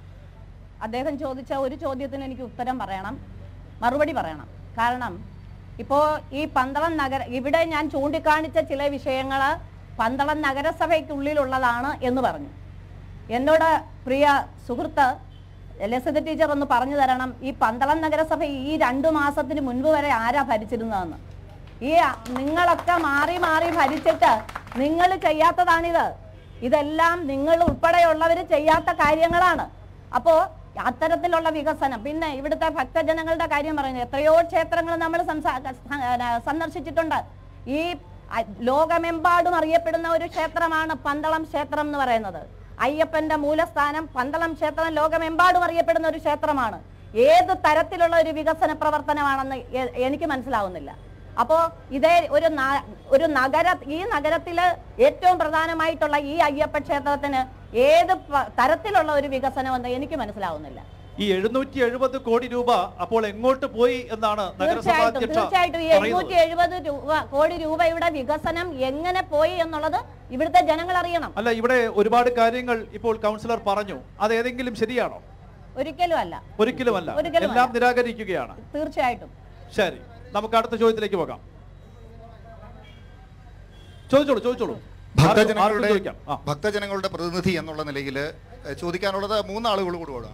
അദ്ദേഹം ചോദിച്ച ഒരു ചോദ്യത്തിന് എനിക്ക് ഉത്തരം പറയണം മറുപടി പറയണം കാരണം ഇപ്പോൾ ഈ പന്തളം നഗര ഇവിടെ ഞാൻ ചൂണ്ടിക്കാണിച്ച ചില വിഷയങ്ങൾ പന്തളം നഗരസഭയ്ക്കുള്ളിലുള്ളതാണ് എന്ന് പറഞ്ഞു എന്നോട് പ്രിയ സുഹൃത്ത് ലസിത ടീച്ചർ ഒന്ന് പറഞ്ഞു തരണം ഈ പന്തളം നഗരസഭ ഈ രണ്ടു മാസത്തിന് മുൻപ് വരെ ആരാ ഭരിച്ചിരുന്നതെന്ന് ഈ അ- നിങ്ങളൊക്കെ മാറി മാറി ഭരിച്ചിട്ട് നിങ്ങൾ ചെയ്യാത്തതാണിത് ഇതെല്ലാം നിങ്ങൾ ഉൾപ്പെടെയുള്ളവർ ചെയ്യാത്ത കാര്യങ്ങളാണ് അപ്പോ അത്തരത്തിലുള്ള വികസനം പിന്നെ ഇവിടുത്തെ ഭക്തജനങ്ങളുടെ കാര്യം പറയുന്നത് എത്രയോ ക്ഷേത്രങ്ങൾ നമ്മൾ സംസാ- സ- സന്ദർശിച്ചിട്ടുണ്ട് ഈ അ- ലോകമെമ്പാടും അറിയപ്പെടുന്ന ഒരു ക്ഷേത്രമാണ് പന്തളം ക്ഷേത്രം എന്ന് പറയുന്നത് അയ്യപ്പന്റെ മൂലസ്ഥാനം പന്തളം ക്ഷേത്രം ലോകമെമ്പാടും അറിയപ്പെടുന്ന ഒരു ക്ഷേത്രമാണ് ഏത് തരത്തിലുള്ള ഒരു വികസന പ്രവർത്തനമാണെന്ന് എ- എനിക്ക് മനസ്സിലാവുന്നില്ല അപ്പോ ഇതേ ഒരു ന- ഒരു നഗര ഈ നഗരത്തില് ഏറ്റവും പ്രധാനമായിട്ടുള്ള ഈ അയ്യപ്പ ക്ഷേത്രത്തിന് ഏത് പ- തരത്തിലുള്ള ഒരു വികസനമെന്ന് എനിക്ക് മനസ്സിലാവുന്നില്ല ഈ എഴുന്നൂറ്റി എഴുപത് കോടി രൂപ അപ്പോൾ എങ്ങോട്ട് പോയി എന്നാണ് നഗരസഭാ തീർച്ചയായിട്ടും അധ്യക്ഷ തീർച്ചയായിട്ടും ഈ പറയുന്നത് എഴുന്നൂറ്റി എഴുപത് രൂപ കോടി രൂപയുടെ വികസനം എങ്ങനെ പോയി എന്നുള്ളത് ഇവിടുത്തെ ജനങ്ങൾ അറിയണം അല്ല ഇവിടെ ഒരുപാട് കാര്യങ്ങൾ ഇപ്പോൾ കൗൺസിലർ പറഞ്ഞു അത് ഏതെങ്കിലും ശരിയാണോ ഒരിക്കലും അല്ല ഒരിക്കലുമല്ല ഒരിക്കലുമല്ല. എല്ലാം നിരാകരിക്കുകയാണ് തീർച്ചയായിട്ടും ശരി നമുക്ക് അടുത്ത ചോദ്യത്തിലേക്ക് പോകാം ചോദിച്ചോളൂ ചോദിച്ചോളൂ ആർക്കും- ആർക്കും ഭക്തജനങ്ങളുടെ ചോദിക്കാം ആ ഭക്തജനങ്ങളുടെ പ്രതിനിധി എന്നുള്ള നിലയിൽ ചോദിക്കാനുള്ളത് മൂന്നാളുകൾ കൂടെ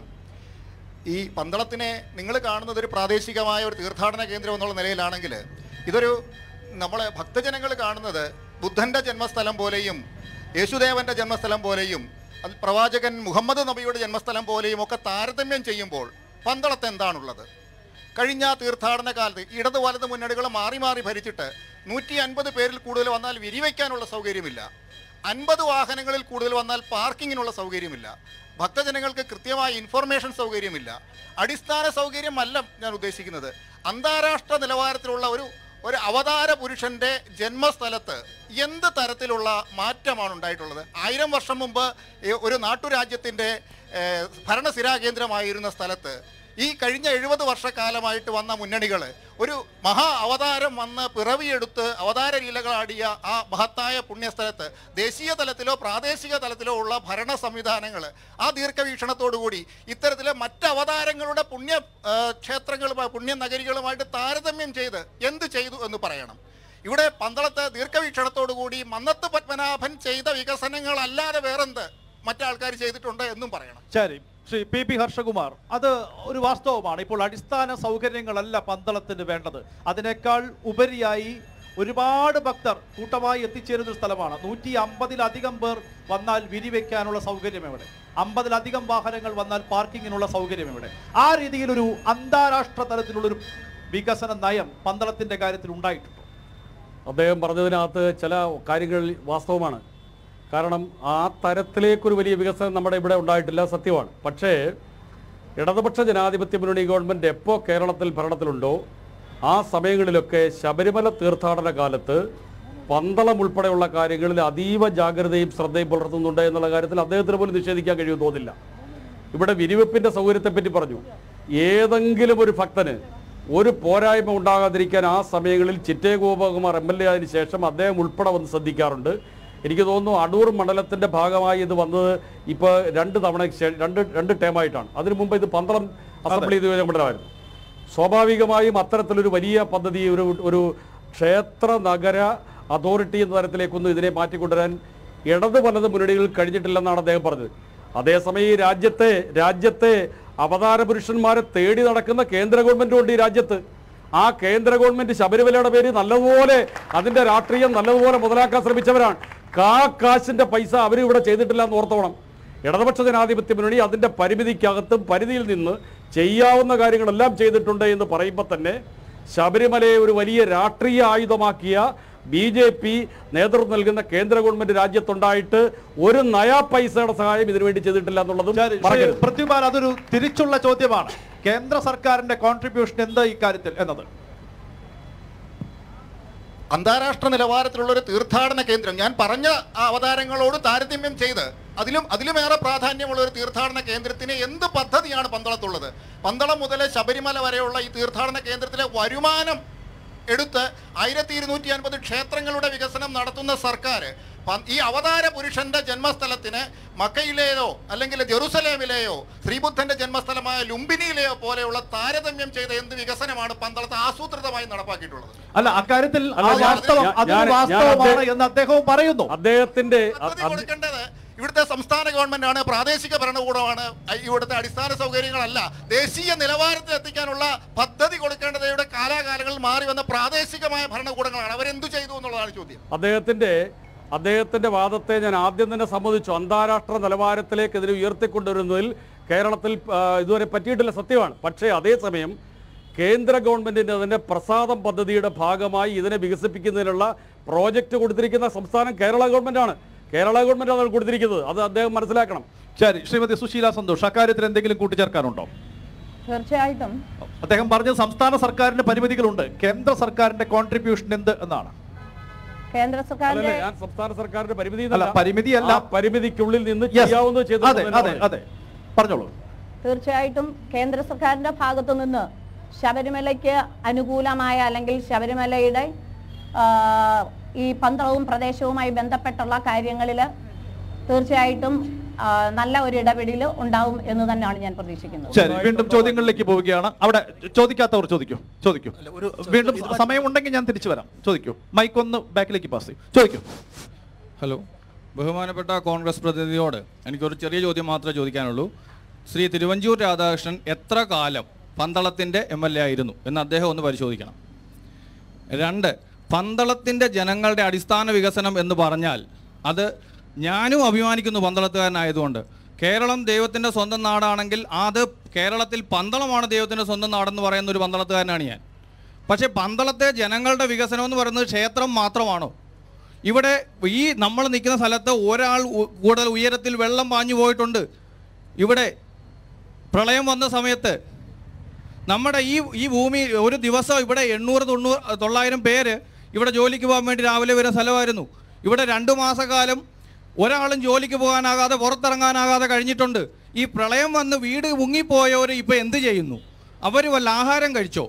ഈ പന്തളത്തിനെ നിങ്ങൾ കാണുന്നത് ഒരു പ്രാദേശികമായ ഒരു തീർത്ഥാടന കേന്ദ്രം എന്നുള്ള നിലയിലാണെങ്കിൽ ഇതൊരു നമ്മളെ ഭക്തജനങ്ങൾ കാണുന്നത് ബുദ്ധന്റെ ജന്മസ്ഥലം പോലെയും യേശുദേവന്റെ ജന്മസ്ഥലം പോലെയും അത് പ്രവാചകൻ മുഹമ്മദ് നബിയുടെ ജന്മസ്ഥലം പോലെയും ഒക്കെ താരതമ്യം ചെയ്യുമ്പോൾ പന്തളത്ത് എന്താണുള്ളത് കഴിഞ്ഞ തീർത്ഥാടന കാലത്ത് ഇടത് വലത് മുന്നണികൾ മാറി മാറി ഭരിച്ചിട്ട് നൂറ്റി അൻപത് പേരിൽ കൂടുതൽ വന്നാൽ വിരിവയ്ക്കാനുള്ള സൗകര്യമില്ല അൻപത് വാഹനങ്ങളിൽ കൂടുതൽ വന്നാൽ പാർക്കിങ്ങിനുള്ള സൗകര്യമില്ല ഭക്തജനങ്ങൾക്ക് കൃത്യമായ ഇൻഫർമേഷൻ സൗകര്യമില്ല അടിസ്ഥാന സൗകര്യമല്ല ഞാൻ ഉദ്ദേശിക്കുന്നത് അന്താരാഷ്ട്ര നിലവാരത്തിലുള്ള ഒരു ഒരു അവതാര പുരുഷന്റെ ജന്മസ്ഥലത്ത് എന്ത് തരത്തിലുള്ള മാറ്റമാണ് ഉണ്ടായിട്ടുള്ളത് ആയിരം വർഷം മുമ്പ് ഈ ഒരു നാട്ടുരാജ്യത്തിന്റെ ഏഹ്, ഭരണസിരാ കേന്ദ്രമായിരുന്ന സ്ഥലത്ത് ഈ കഴിഞ്ഞ എഴുപത് വർഷക്കാലമായിട്ട് വന്ന മുന്നണികൾ ഒരു മഹാ അവതാരം വന്ന് പിറവിയെടുത്ത് അവതാര ലീലകളാടിയ ആ മഹത്തായ പുണ്യസ്ഥലത്ത് ദേശീയ തലത്തിലോ പ്രാദേശിക തലത്തിലോ ഉള്ള ഭരണ സംവിധാനങ്ങൾ ആ ദീർഘവീക്ഷണത്തോടുകൂടി ഇത്തരത്തിലെ മറ്റ് അവതാരങ്ങളുടെ പുണ്യ ആ, ക്ഷേത്രങ്ങളുമായി പുണ്യ നഗരികളുമായിട്ട് താരതമ്യം ചെയ്ത് എന്ത് ചെയ്തു എന്ന് പറയണം ഇവിടെ പന്തളത്ത് ദീർഘവീക്ഷണത്തോടുകൂടി മന്നത്ത് പത്മനാഭൻ ചെയ്ത വികസനങ്ങളല്ലാതെ വേറെന്ത് മറ്റാൾക്കാർ ചെയ്തിട്ടുണ്ട് എന്നും പറയണം ശരി ശ്രീ പി പി ഹർഷകുമാർ അത് ഒരു വാസ്തവമാണ് ഇപ്പോൾ അടിസ്ഥാന സൗകര്യങ്ങളല്ല പന്തളത്തിന് വേണ്ടത് അതിനേക്കാൾ ഉപരിയായി ഒരുപാട് ഭക്തർ കൂട്ടമായി എത്തിച്ചേരുന്ന ഒരു സ്ഥലമാണ് നൂറ്റി അമ്പതിലധികം പേർ വന്നാൽ വിരിവെക്കാനുള്ള സൗകര്യം എവിടെ അമ്പതിലധികം വാഹനങ്ങൾ വന്നാൽ പാർക്കിങ്ങിനുള്ള സൗകര്യം എവിടെ ആ രീതിയിലൊരു അന്താരാഷ്ട്ര തലത്തിലുള്ളൊരു വികസന നയം പന്തളത്തിന്റെ കാര്യത്തിൽ ഉണ്ടായിട്ടുണ്ടോ അദ്ദേഹം പറഞ്ഞതിനകത്ത് ചില കാര്യങ്ങൾ വാസ്തവമാണ് കാരണം ആ തരത്തിലേക്കൊരു വലിയ വികസനം നമ്മുടെ ഇവിടെ ഉണ്ടായിട്ടില്ല സത്യമാണ് പക്ഷേ ഇടതുപക്ഷ ജനാധിപത്യ മുന്നണി ഗവൺമെൻറ് എപ്പോൾ കേരളത്തിൽ ഭരണത്തിലുണ്ടോ ആ സമയങ്ങളിലൊക്കെ ശബരിമല തീർത്ഥാടന കാലത്ത് പന്തളം ഉൾപ്പെടെയുള്ള കാര്യങ്ങളിൽ അതീവ ജാഗ്രതയും ശ്രദ്ധയും പുലർത്തുന്നുണ്ട് എന്നുള്ള കാര്യത്തിൽ അദ്ദേഹത്തിന് പോലും നിഷേധിക്കാൻ കഴിയുമെന്ന് തോന്നില്ല ഇവിടെ വിരിവെപ്പിന്റെ സൗകര്യത്തെപ്പറ്റി പറഞ്ഞു ഏതെങ്കിലും ഒരു ഭക്തന് ഒരു പോരായ്മ ഉണ്ടാകാതിരിക്കാൻ ആ സമയങ്ങളിൽ Chittayam Gopakumar M L A ആയതിനു ശേഷം അദ്ദേഹം ഉൾപ്പെടെ വന്ന് ശ്രദ്ധിക്കാറുണ്ട് എനിക്ക് തോന്നുന്നു അടൂർ മണ്ഡലത്തിന്റെ ഭാഗമായി ഇത് വന്നത് ഇപ്പോൾ രണ്ട് തവണ ശേ- രണ്ട് രണ്ട് ടേമായിട്ടാണ് അതിനു മുമ്പ് ഇത് പന്തളം അസംബ്ലി നിയോജക മണ്ഡലമായിരുന്നു സ്വാഭാവികമായും അത്തരത്തിലൊരു വലിയ പദ്ധതി ഒരു ഒരു ക്ഷേത്ര നഗര അതോറിറ്റി എന്ന തരത്തിലേക്കൊന്നും ഇതിനെ മാറ്റിക്കൊണ്ടുവരാൻ ഇടത് വലത് മുന്നണികൾ കഴിഞ്ഞിട്ടില്ലെന്നാണ് അദ്ദേഹം പറഞ്ഞത് അതേസമയം ഈ രാജ്യത്തെ രാജ്യത്തെ അവതാര പുരുഷന്മാരെ തേടി നടക്കുന്ന കേന്ദ്ര ഗവൺമെന്റും ഉണ്ട് ഈ രാജ്യത്ത് ആ കേന്ദ്ര ഗവൺമെന്റ് ശബരിമലയുടെ പേര് നല്ലതുപോലെ അതിന്റെ രാഷ്ട്രീയം നല്ലതുപോലെ മുതലാക്കാൻ ശ്രമിച്ചവരാണ് കാ കാശിന്റെ പൈസ അവർ ഇവിടെ ചെയ്തിട്ടില്ല എന്ന് ഓർത്തോണം ഇടതുപക്ഷ ജനാധിപത്യ മുന്നണി അതിന്റെ പരിമിതിക്കകത്തും പരിധിയിൽ നിന്ന് ചെയ്യാവുന്ന കാര്യങ്ങളെല്ലാം ചെയ്തിട്ടുണ്ട് എന്ന് പറയുമ്പോൾ തന്നെ ശബരിമലയെ ഒരു വലിയ രാഷ്ട്രീയ ആയുധമാക്കിയ ബി ജെ പി നേതൃത്വം നൽകുന്ന കേന്ദ്ര ഗവൺമെന്റ് രാജ്യത്തുണ്ടായിട്ട് ഒരു നയാ പൈസയുടെ സഹായം ഇതിനുവേണ്ടി ചെയ്തിട്ടില്ല എന്നുള്ളതും ശരി, ശ്രീ മറക്കരുത് പൃഥ്വിപാൽ അതൊരു തിരിച്ചുള്ള ചോദ്യമാണ് കേന്ദ്ര സർക്കാരിന്റെ കോൺട്രിബ്യൂഷൻ എന്താ ഇക്കാര്യത്തിൽ എന്നത് അന്താരാഷ്ട്ര നിലവാരത്തിലുള്ള ഒരു തീർത്ഥാടന കേന്ദ്രം ഞാൻ പറഞ്ഞ ആ അവതാരങ്ങളോട് താരതമ്യം ചെയ്ത് അതിലും അതിലുമേറെ പ്രാധാന്യമുള്ള ഒരു തീർത്ഥാടന കേന്ദ്രത്തിന് എന്ത് പദ്ധതിയാണ് പന്തളത്തുള്ളത് പന്തളം മുതൽ ശബരിമല വരെയുള്ള ഈ തീർത്ഥാടന കേന്ദ്രത്തിലെ വരുമാനം എടുത്ത് ആയിരത്തി ഇരുന്നൂറ്റി അൻപത് ക്ഷേത്രങ്ങളുടെ വികസനം നടത്തുന്ന സർക്കാർ പ- ഈ അവതാര പുരുഷന്റെ ജന്മസ്ഥലത്തിന് മക്കയിലെയോ അല്ലെങ്കിൽ ജെറുസലേമിലെയോ ശ്രീബുദ്ധന്റെ ജന്മസ്ഥലമായ ലുംബിനിയിലെയോ പോലെയുള്ള താരതമ്യം ചെയ്ത എന്ത് വികസനമാണ് പന്തളത്ത് ആസൂത്രിതമായി നടപ്പാക്കിയിട്ടുള്ളത് അല്ല അക്കാര്യത്തിൽ ആ അല്ല, ഞാൻ- വാസ്തവം ഞാൻ- അതൊരു ഞാൻ- വാസ്തവമാണ് ഞാൻ എന്ന് അദ്ദേഹവും പറയുന്നു അദ്ദേഹത്തിന്റെ പദ്ധതി അത് കൊടുക്കേണ്ടത് ഇവിടുത്തെ സംസ്ഥാന ഗവൺമെന്റാണ് പ്രാദേശിക ഭരണകൂടമാണ് അ- ഇവിടുത്തെ അടിസ്ഥാന സൗകര്യങ്ങളല്ല ദേശീയ നിലവാരത്തിൽ എത്തിക്കാനുള്ള പദ്ധതി കൊടുക്കേണ്ടത് ഇവിടെ കാലാകാലങ്ങളിൽ മാറി വന്ന പ്രാദേശികമായ ഭരണകൂടങ്ങളാണ് അവരെന്തു ചെയ്തു എന്നുള്ളതാണ് ചോദ്യം അദ്ദേഹത്തിന്റെ അദ്ദേഹത്തിന്റെ വാദത്തെ ഞാൻ ആദ്യം തന്നെ സമ്മതിച്ചു അന്താരാഷ്ട്ര നിലവാരത്തിലേക്ക് ഇതിനെ ഉയർത്തിക്കൊണ്ടുവരുന്നതിൽ കേരളത്തിൽ ആ, ഇതുവരെ പറ്റിയിട്ടില്ല സത്യമാണ് പക്ഷേ അതേസമയം കേന്ദ്ര ഗവൺമെന്റിന്റെ അതിന്റെ പ്രസാദം പദ്ധതിയുടെ ഭാഗമായി ഇതിനെ വികസിപ്പിക്കുന്നതിനുള്ള പ്രോജക്റ്റ് കൊടുത്തിരിക്കുന്ന സംസ്ഥാനം കേരള ഗവൺമെന്റാണ് കേരള ഗവൺമെന്റ് അത് കൊടുത്തിരിക്കുന്നത് അത് അദ്ദേഹം മനസ്സിലാക്കണം ശരി ശ്രീമതി സുശീല സന്തോഷ് അക്കാര്യത്തിൽ എന്തെങ്കിലും കൂട്ടിച്ചേർക്കാനുണ്ടോ തീർച്ചയായിട്ടും അദ്ദേഹം പറഞ്ഞ സംസ്ഥാന സർക്കാരിന്റെ പരിമിതികളുണ്ട് കേന്ദ്ര സർക്കാരിന്റെ കോൺട്രിബ്യൂഷൻ എന്ത് എന്നാണ് കേന്ദ്ര അല്ലല്ല സർക്കാരിന്റെ ഞാൻ സംസ്ഥാന സർക്കാരിന്റെ പരിമിതി അല്ല, പരിമിതിയല്ല. ആ പരിമിതിക്കുള്ളിൽ നിന്ന് Yes. ചെയ്യാവുന്നത് ചെയ്തു അതെ എന്ന് അതെ തന്നെ അതെ പറഞ്ഞോളൂ തീർച്ചയായിട്ടും കേന്ദ്ര സർക്കാരിന്റെ ഭാഗത്തു നിന്ന് ശബരിമലയ്ക്ക് അനുകൂലമായ അല്ലെങ്കിൽ ശബരിമലയുടെ ആ, ഈ പന്തളവും പ്രദേശവുമായി ബന്ധപ്പെട്ടുള്ള കാര്യങ്ങളിൽ തീർച്ചയായിട്ടും ആ, നല്ല ഒരു ഇടപെടൽ ഉണ്ടാവും എന്ന് തന്നെയാണ് ഞാൻ പ്രതീക്ഷിക്കുന്നത് ശരി വീണ്ടും ചോദ്യങ്ങളിലേക്ക് പോവുകയാണ് അവിടെ ചോദിക്കാത്തവർ ചോദിക്കൂ ചോദിക്കൂ വീണ്ടും സമയമുണ്ടെങ്കിൽ ഞാൻ തിരിച്ചു വരാം ചോദിക്കൂ മൈക്ക് ഒന്ന് ബാക്കിലേക്ക് പാസ് ചെയ്യും ചോദിക്കൂ ഹലോ ബഹുമാനപ്പെട്ട കോൺഗ്രസ് പ്രതിനിധിയോട് എനിക്കൊരു ചെറിയ ചോദ്യം മാത്രമേ ചോദിക്കാനുള്ളൂ ശ്രീ തിരുവഞ്ചൂർ രാധാകൃഷ്ണൻ എത്ര കാലം പന്തളത്തിൻ്റെ എം എൽ എ ആയിരുന്നു എന്ന് അദ്ദേഹം ഒന്ന് പരിശോധിക്കണം രണ്ട് പന്തളത്തിൻ്റെ ജനങ്ങളുടെ അടിസ്ഥാന വികസനം എന്ന് പറഞ്ഞാൽ അത് ഞാനും അഭിമാനിക്കുന്നു പന്തളത്തുകാരനായതുകൊണ്ട് കേരളം ദൈവത്തിൻ്റെ സ്വന്തം നാടാണെങ്കിൽ അത് കേരളത്തിൽ പന്തളമാണ് ദൈവത്തിൻ്റെ സ്വന്തം നാടെന്ന് പറയുന്ന ഒരു പന്തളത്തുകാരനാണ് ഞാൻ പക്ഷേ പന്തളത്തെ ജനങ്ങളുടെ വികസനം എന്ന് പറയുന്നത് ക്ഷേത്രം മാത്രമാണോ ഇവിടെ ഈ നമ്മൾ നിൽക്കുന്ന സ്ഥലത്ത് ഒരാൾ ഉ- കൂടുതൽ ഉയരത്തിൽ വെള്ളം പാഞ്ഞു പോയിട്ടുണ്ട് ഇവിടെ പ്രളയം വന്ന സമയത്ത് നമ്മുടെ ഈ ഈ ഭൂമി ഒരു ദിവസം ഇവിടെ എണ്ണൂറ് തൊണ്ണൂറ് തൊള്ളായിരം പേര് ഇവിടെ ജോലിക്ക് പോകാൻ വേണ്ടി രാവിലെ വരുന്ന സ്ഥലമായിരുന്നു ഇവിടെ രണ്ടു മാസക്കാലം ഒരാളും ജോലിക്ക് പോകാനാകാതെ പുറത്തിറങ്ങാനാകാതെ കഴിഞ്ഞിട്ടുണ്ട് ഈ പ്രളയം വന്ന് വീട് മുങ്ങിപ്പോയവർ ഇപ്പോൾ എന്ത് ചെയ്യുന്നു അവർ വല്ല ആഹാരം കഴിച്ചോ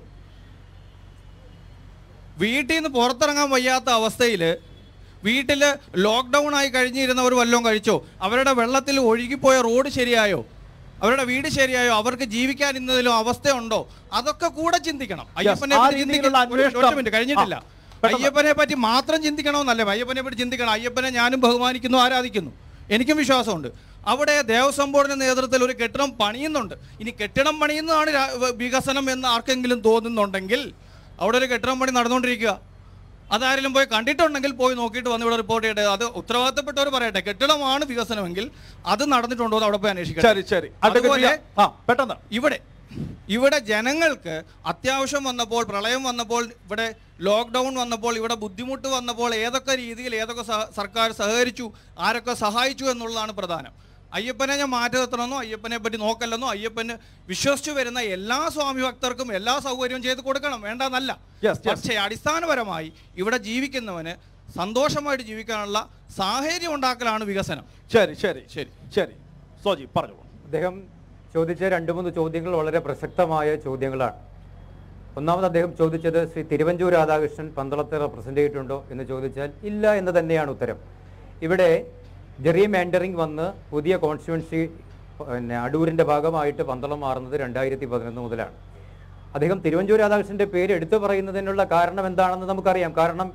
വീട്ടിൽ നിന്ന് പുറത്തിറങ്ങാൻ വയ്യാത്ത അവസ്ഥയിൽ വീട്ടിൽ ലോക്ക്ഡൗൺ ആയി കഴിഞ്ഞിരുന്നവർ വല്ലതും കഴിച്ചോ അവരുടെ വെള്ളത്തിൽ ഒഴുകിപ്പോയ റോഡ് ശരിയായോ അവരുടെ വീട് ശരിയായോ അവർക്ക് ജീവിക്കാൻ ഇന്നതിലും അവസ്ഥയുണ്ടോ അതൊക്കെ കൂടെ ചിന്തിക്കണം അയ്യപ്പനെ ആ പറ്റി രീതിയിലുള്ള ചിന്തിക്കണം. ഒരു- അന്വേഷണം. ഒറ്റ മിനിറ്റ് കഴിഞ്ഞിട്ടില്ല ആ, പെട്ടെന്ന്. അയ്യപ്പനെ പറ്റി മാത്രം ചിന്തിക്കണമെന്നല്ലേ അയ്യപ്പനെ പറ്റി ചിന്തിക്കണം അയ്യപ്പനെ ഞാനും ബഹുമാനിക്കുന്നു ആരാധിക്കുന്നു എനിക്കും വിശ്വാസമുണ്ട് അവിടെ ദേവസ്വം ബോർഡിന്റെ നേതൃത്വത്തിൽ ഒരു കെട്ടിടം പണിയുന്നുണ്ട് ഇനി കെട്ടിടം പണിയുന്നതാണ് രാ- വികസനം എന്ന് ആർക്കെങ്കിലും തോന്നുന്നുണ്ടെങ്കിൽ അവിടെ ഒരു കെട്ടിടം പണി നടന്നുകൊണ്ടിരിക്കുക അതാരെങ്കിലും പോയി കണ്ടിട്ടുണ്ടെങ്കിൽ പോയി നോക്കിയിട്ട് വന്ന് ഇവിടെ റിപ്പോർട്ട് ചെയ്യട്ടെ അത് ഉത്തരവാദിത്തപ്പെട്ടവർ പറയട്ടെ കെട്ടിടമാണ് വികസനമെങ്കിൽ അത് നടന്നിട്ടുണ്ടോ എന്ന് അവിടെ പോയി അന്വേഷിക്കാം ശരി ശരി അഡ്വക്കേറ്റ് അതുപോലെ പ്രിയ, ആ പെട്ടെന്ന് ഇവിടെ ഇവിടെ ജനങ്ങൾക്ക് അത്യാവശ്യം വന്നപ്പോൾ പ്രളയം വന്നപ്പോൾ ഇവിടെ ലോക്ക്ഡൗൺ വന്നപ്പോൾ ഇവിടെ ബുദ്ധിമുട്ട് വന്നപ്പോൾ ഏതൊക്കെ രീതിയിൽ ഏതൊക്കെ സഹ- സർക്കാർ സഹകരിച്ചു ആരൊക്കെ സഹായിച്ചു എന്നുള്ളതാണ് പ്രധാനം അയ്യപ്പനെ ഞാൻ മാറ്റി നിർത്തണമെന്നോ അയ്യപ്പനെ പറ്റി നോക്കല്ലെന്നോ അയ്യപ്പന് വിശ്വസിച്ചു വരുന്ന എല്ലാ സ്വാമി ഭക്തർക്കും എല്ലാ സൗകര്യവും ചെയ്ത് കൊടുക്കണം വേണ്ടെന്നല്ല Yes, yes. പക്ഷേ അടിസ്ഥാനപരമായി ഇവിടെ ജീവിക്കുന്നവന് സന്തോഷമായിട്ട് ജീവിക്കാനുള്ള സാഹചര്യം ഉണ്ടാക്കലാണ് വികസനം ശരി ശരി ശരി. ശരി സോജി പറഞ്ഞോളൂ അദ്ദേഹം ചോദിച്ച രണ്ട് മൂന്ന് ചോദ്യങ്ങൾ വളരെ പ്രസക്തമായ ചോദ്യങ്ങളാണ് ഒന്നാമത് അദ്ദേഹം ചോദിച്ചത് ശ്രീ തിരുവഞ്ചൂർ രാധാകൃഷ്ണൻ പന്തളത്തെ റെപ്രസെൻ്റ് ചെയ്തിട്ടുണ്ടോ എന്ന് ചോദിച്ചാൽ ഇല്ല എന്ന് തന്നെയാണ് ഉത്തരം ഇവിടെ ജെറി മാൻഡറിംഗ് വന്ന് പുതിയ കോൺസ്റ്റിറ്റ്യുവൻസി പിന്നെ അടൂരിൻ്റെ ഭാഗമായിട്ട് പന്തളം മാറുന്നത് രണ്ടായിരത്തി പതിനൊന്ന് മുതലാണ് അദ്ദേഹം തിരുവഞ്ചൂർ രാധാകൃഷ്ണൻ്റെ പേര് എടുത്തു പറയുന്നതിനുള്ള കാരണം എന്താണെന്ന് നമുക്കറിയാം കാരണം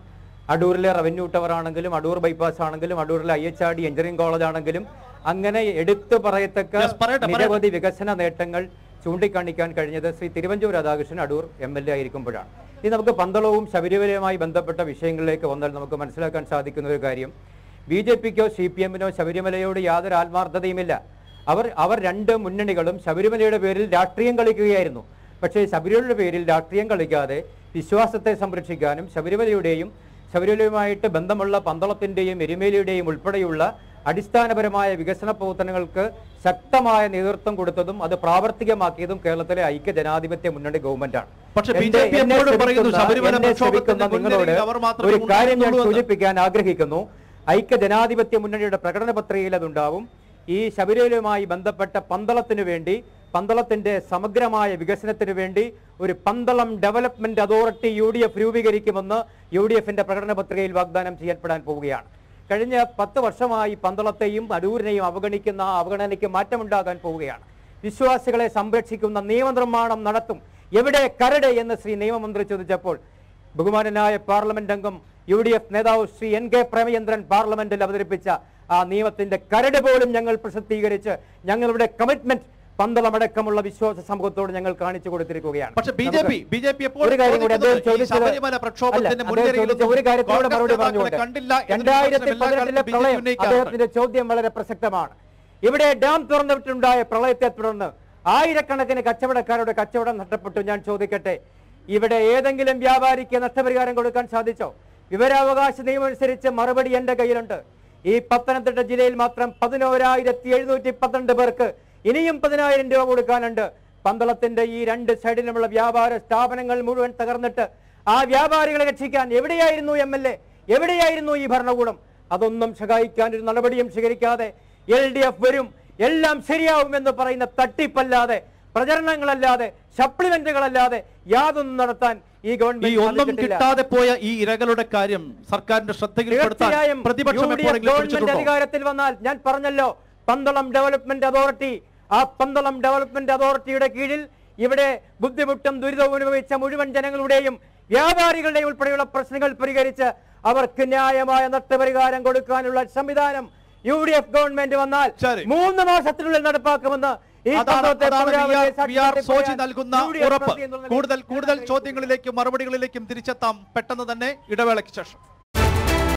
അടൂരിലെ റവന്യൂ ടവർ ആണെങ്കിലും അടൂർ ബൈപ്പാസ് ആണെങ്കിലും അടൂരിലെ I H R D engineering college ആണെങ്കിലും അങ്ങനെ എടുത്തു പറയത്തക്ക Yes, പറയട്ടെ, പറയട്ടെ. നിരവധി വികസന നേട്ടങ്ങൾ ചൂണ്ടിക്കാണിക്കാൻ കഴിഞ്ഞത് Shri Thiruvanchoor Radhakrishnan Adoor M L A ആയിരിക്കുമ്പോഴാണ് ഇനി നമുക്ക് പന്തളവും ശബരിമലയുമായി ബന്ധപ്പെട്ട വിഷയങ്ങളിലേക്ക് വന്നാൽ നമുക്ക് മനസ്സിലാക്കാൻ സാധിക്കുന്ന ഒരു കാര്യം ബി ജെ പിക്കോ സി പി എമ്മിനോ ശബരിമലയോട് യാതൊരു ആത്മാർത്ഥതയുമില്ല അവർ അവർ രണ്ട് മുന്നണികളും ശബരിമലയുടെ പേരിൽ രാഷ്ട്രീയം കളിക്കുകയായിരുന്നു പക്ഷേ ശബരിമലയുടെ പേരിൽ രാഷ്ട്രീയം കളിക്കാതെ വിശ്വാസത്തെ സംരക്ഷിക്കാനും ശബരിമലയുടെയും ശബരിമലയുമായിട്ട് ബന്ധമുള്ള പന്തളത്തിന്റെയും എരുമേലിയുടെയും ഉൾപ്പെടെയുള്ള അടിസ്ഥാനപരമായ വികസന പ്രവർത്തനങ്ങൾക്ക് ശക്തമായ നേതൃത്വം കൊടുത്തതും അത് പ്രാവർത്തികമാക്കിയതും കേരളത്തിലെ ഐക്യ ജനാധിപത്യ മുന്നണി ഗവൺമെന്റാണ് പക്ഷേ ബി എന്റെ- ജെ പി എന്നെ എപ്പോഴും പറയുന്നു ക്ഷമിക്കുന്ന- ശബരിമല എന്നെ പ്രക്ഷോഭത്തിന്റെ ക്ഷമിക്കുന്ന നിങ്ങളോട് മുൻനിരയിൽ അവർ മാത്രമേ ഒരു കാര്യം ഞാൻ ഉണ്ടായിരുന്നുള്ളൂ എന്ന്. സൂചിപ്പിക്കാൻ ആഗ്രഹിക്കുന്നു ഐക്യ ജനാധിപത്യ മുന്നണിയുടെ പ്രകടന പത്രികയിൽ അതുണ്ടാവും ഈ ശബരിമലയുമായി ബന്ധപ്പെട്ട പന്തളത്തിനു വേണ്ടി പന്തളത്തിന്റെ സമഗ്രമായ വികസനത്തിന് വേണ്ടി ഒരു Pandalam development authority U D F രൂപീകരിക്കുമെന്ന് യു ഡി എഫിന്റെ പ്രകടന പത്രികയിൽ വാഗ്ദാനം ചെയ്യപ്പെടാൻ പോവുകയാണ് കഴിഞ്ഞ പത്ത് വർഷമായി പന്തളത്തെയും അടൂരിനെയും അവഗണിക്കുന്ന ആ അവഗണനയ്ക്ക് മാറ്റമുണ്ടാകാൻ പോവുകയാണ് വിശ്വാസികളെ സംരക്ഷിക്കുന്ന നിയമനിർമ്മാണം നടത്തും എവിടെ കരട് എന്ന് ശ്രീ നിയമമന്ത്രി ചോദിച്ചപ്പോൾ ബഹുമാനനായ പാർലമെന്റ് അംഗം യു ഡി എഫ് നേതാവ് ശ്രീ എൻ കെ പ്രേമചന്ദ്രൻ പാർലമെന്റിൽ അവതരിപ്പിച്ച ആ നിയമത്തിന്റെ കരട് പോലും ഞങ്ങൾ പ്രസിദ്ധീകരിച്ച് ഞങ്ങളുടെ കമ്മിറ്റ്മെന്റ് പന്തളമടക്കമുള്ള വിശ്വാസ സമൂഹത്തോട് ഞങ്ങൾ കാണിച്ചു കൊടുത്തിരിക്കുകയാണ് പക്ഷേ B J P B J P ഒരു കാര്യം കൂടി അദ്ദേഹം ഈ ചോദിച്ചത് ശബരിമല അല്ല, പ്രക്ഷോഭത്തിന്റെ അദ്ദേഹം മുൻനിരയിൽ ചോദിച്ച ഒരു കാര്യത്തിലൂടെ കോൺഗ്രസ് മറുപടി നേതാക്കളെ പറഞ്ഞുകൊണ്ട് കണ്ടില്ല എന്നൊരു രണ്ടായിരത്തി പ്രശ്നം എല്ലാ പതിനെട്ടിലെ കാലത്തും ബി ജെ പി പ്രളയം ഉന്നയിക്കാറുണ്ട്. അദ്ദേഹത്തിന്റെ ചോദ്യം വളരെ പ്രസക്തമാണ് ഇവിടെ ഡാം തുറന്നിട്ടുണ്ടായ പ്രളയത്തെ തുടർന്ന് ആയിരക്കണക്കിന് കച്ചവടക്കാരുടെ കച്ചവടം നഷ്ടപ്പെട്ടു ഞാൻ ചോദിക്കട്ടെ ഇവിടെ ഏതെങ്കിലും വ്യാപാരിക്ക് നഷ്ടപരിഹാരം കൊടുക്കാൻ സാധിച്ചോ വിവരാവകാശ നിയമം അനുസരിച്ച് മറുപടി എന്റെ കയ്യിലുണ്ട് ഈ പത്തനംതിട്ട ജില്ലയിൽ മാത്രം പതിനോരായിരത്തി എഴുന്നൂറ്റി പന്ത്രണ്ട് പേർക്ക് ഇനിയും പതിനായിരം രൂപ കൊടുക്കാനുണ്ട് പന്തളത്തിന്റെ ഈ രണ്ട് സൈഡിലുമുള്ള വ്യാപാര സ്ഥാപനങ്ങൾ മുഴുവൻ തകർന്നിട്ട് ആ വ്യാപാരികളെ രക്ഷിക്കാൻ എവിടെയായിരുന്നു എം എൽ എ എവിടെയായിരുന്നു ഈ ഭരണകൂടം അതൊന്നും സഹായിക്കാൻ ഒരു നടപടിയും സ്വീകരിക്കാതെ എൽ ഡി എഫ് വരും എല്ലാം ശരിയാവുമെന്ന് പറയുന്ന തട്ടിപ്പല്ലാതെ പ്രചരണങ്ങളല്ലാതെ സപ്ലിമെന്റുകളല്ലാതെ യാതൊന്നും നടത്താൻ ഈ ഈ ഗവൺമെന്റ് ഒന്നും സാധിച്ചിട്ടില്ല. കിട്ടാതെ പോയ ഈ ഇരകളുടെ കാര്യം സർക്കാരിന്റെ ശ്രദ്ധയിൽപ്പെടുത്താൻ തീർച്ചയായും പ്രതിപക്ഷം യു ഡി എഫ് എപ്പോഴെങ്കിലും ഗവൺമെന്റ് ശ്രമിച്ചിട്ടുണ്ടോ അധികാരത്തിൽ വന്നാൽ ഞാൻ പറഞ്ഞല്ലോ പന്തളം ഡെവലപ്മെന്റ് അതോറിറ്റി ആ പന്തളം ഡെവലപ്മെന്റ് അതോറിറ്റിയുടെ കീഴിൽ ഇവിടെ ബുദ്ധിമുട്ടും ദുരിതവും അനുഭവിച്ച മുഴുവൻ ജനങ്ങളുടെയും വ്യാപാരികളുടെയും ഉൾപ്പെടെയുള്ള പ്രശ്നങ്ങൾ പരിഹരിച്ച് അവർക്ക് ന്യായമായ നഷ്ടപരിഹാരം കൊടുക്കാനുള്ള സംവിധാനം യു ഡി എഫ് ഗവൺമെന്റ് വന്നാൽ ശരി. മൂന്ന് മാസത്തിനുള്ളിൽ നടപ്പാക്കുമെന്ന് ഈ അതാണ് പന്തളത്തെ അതാണ് വി ആർ- പൗരാവലിയെ വി ആർ സാക്ഷ്യപ്പെടുത്തി സോജി പറയാൻ നൽകുന്ന യു ഡി എഫ് ഉറപ്പ് പ്രതി എന്നുള്ള കൂടുതൽ നിലയിൽ കൂടുതൽ ഞാൻ ചോദ്യങ്ങളിലേക്കും മറുപടികളിലേക്കും തിരിച്ചെത്താം പെട്ടെന്ന് തന്നെ ഇടവേളയ്ക്ക് ശേഷം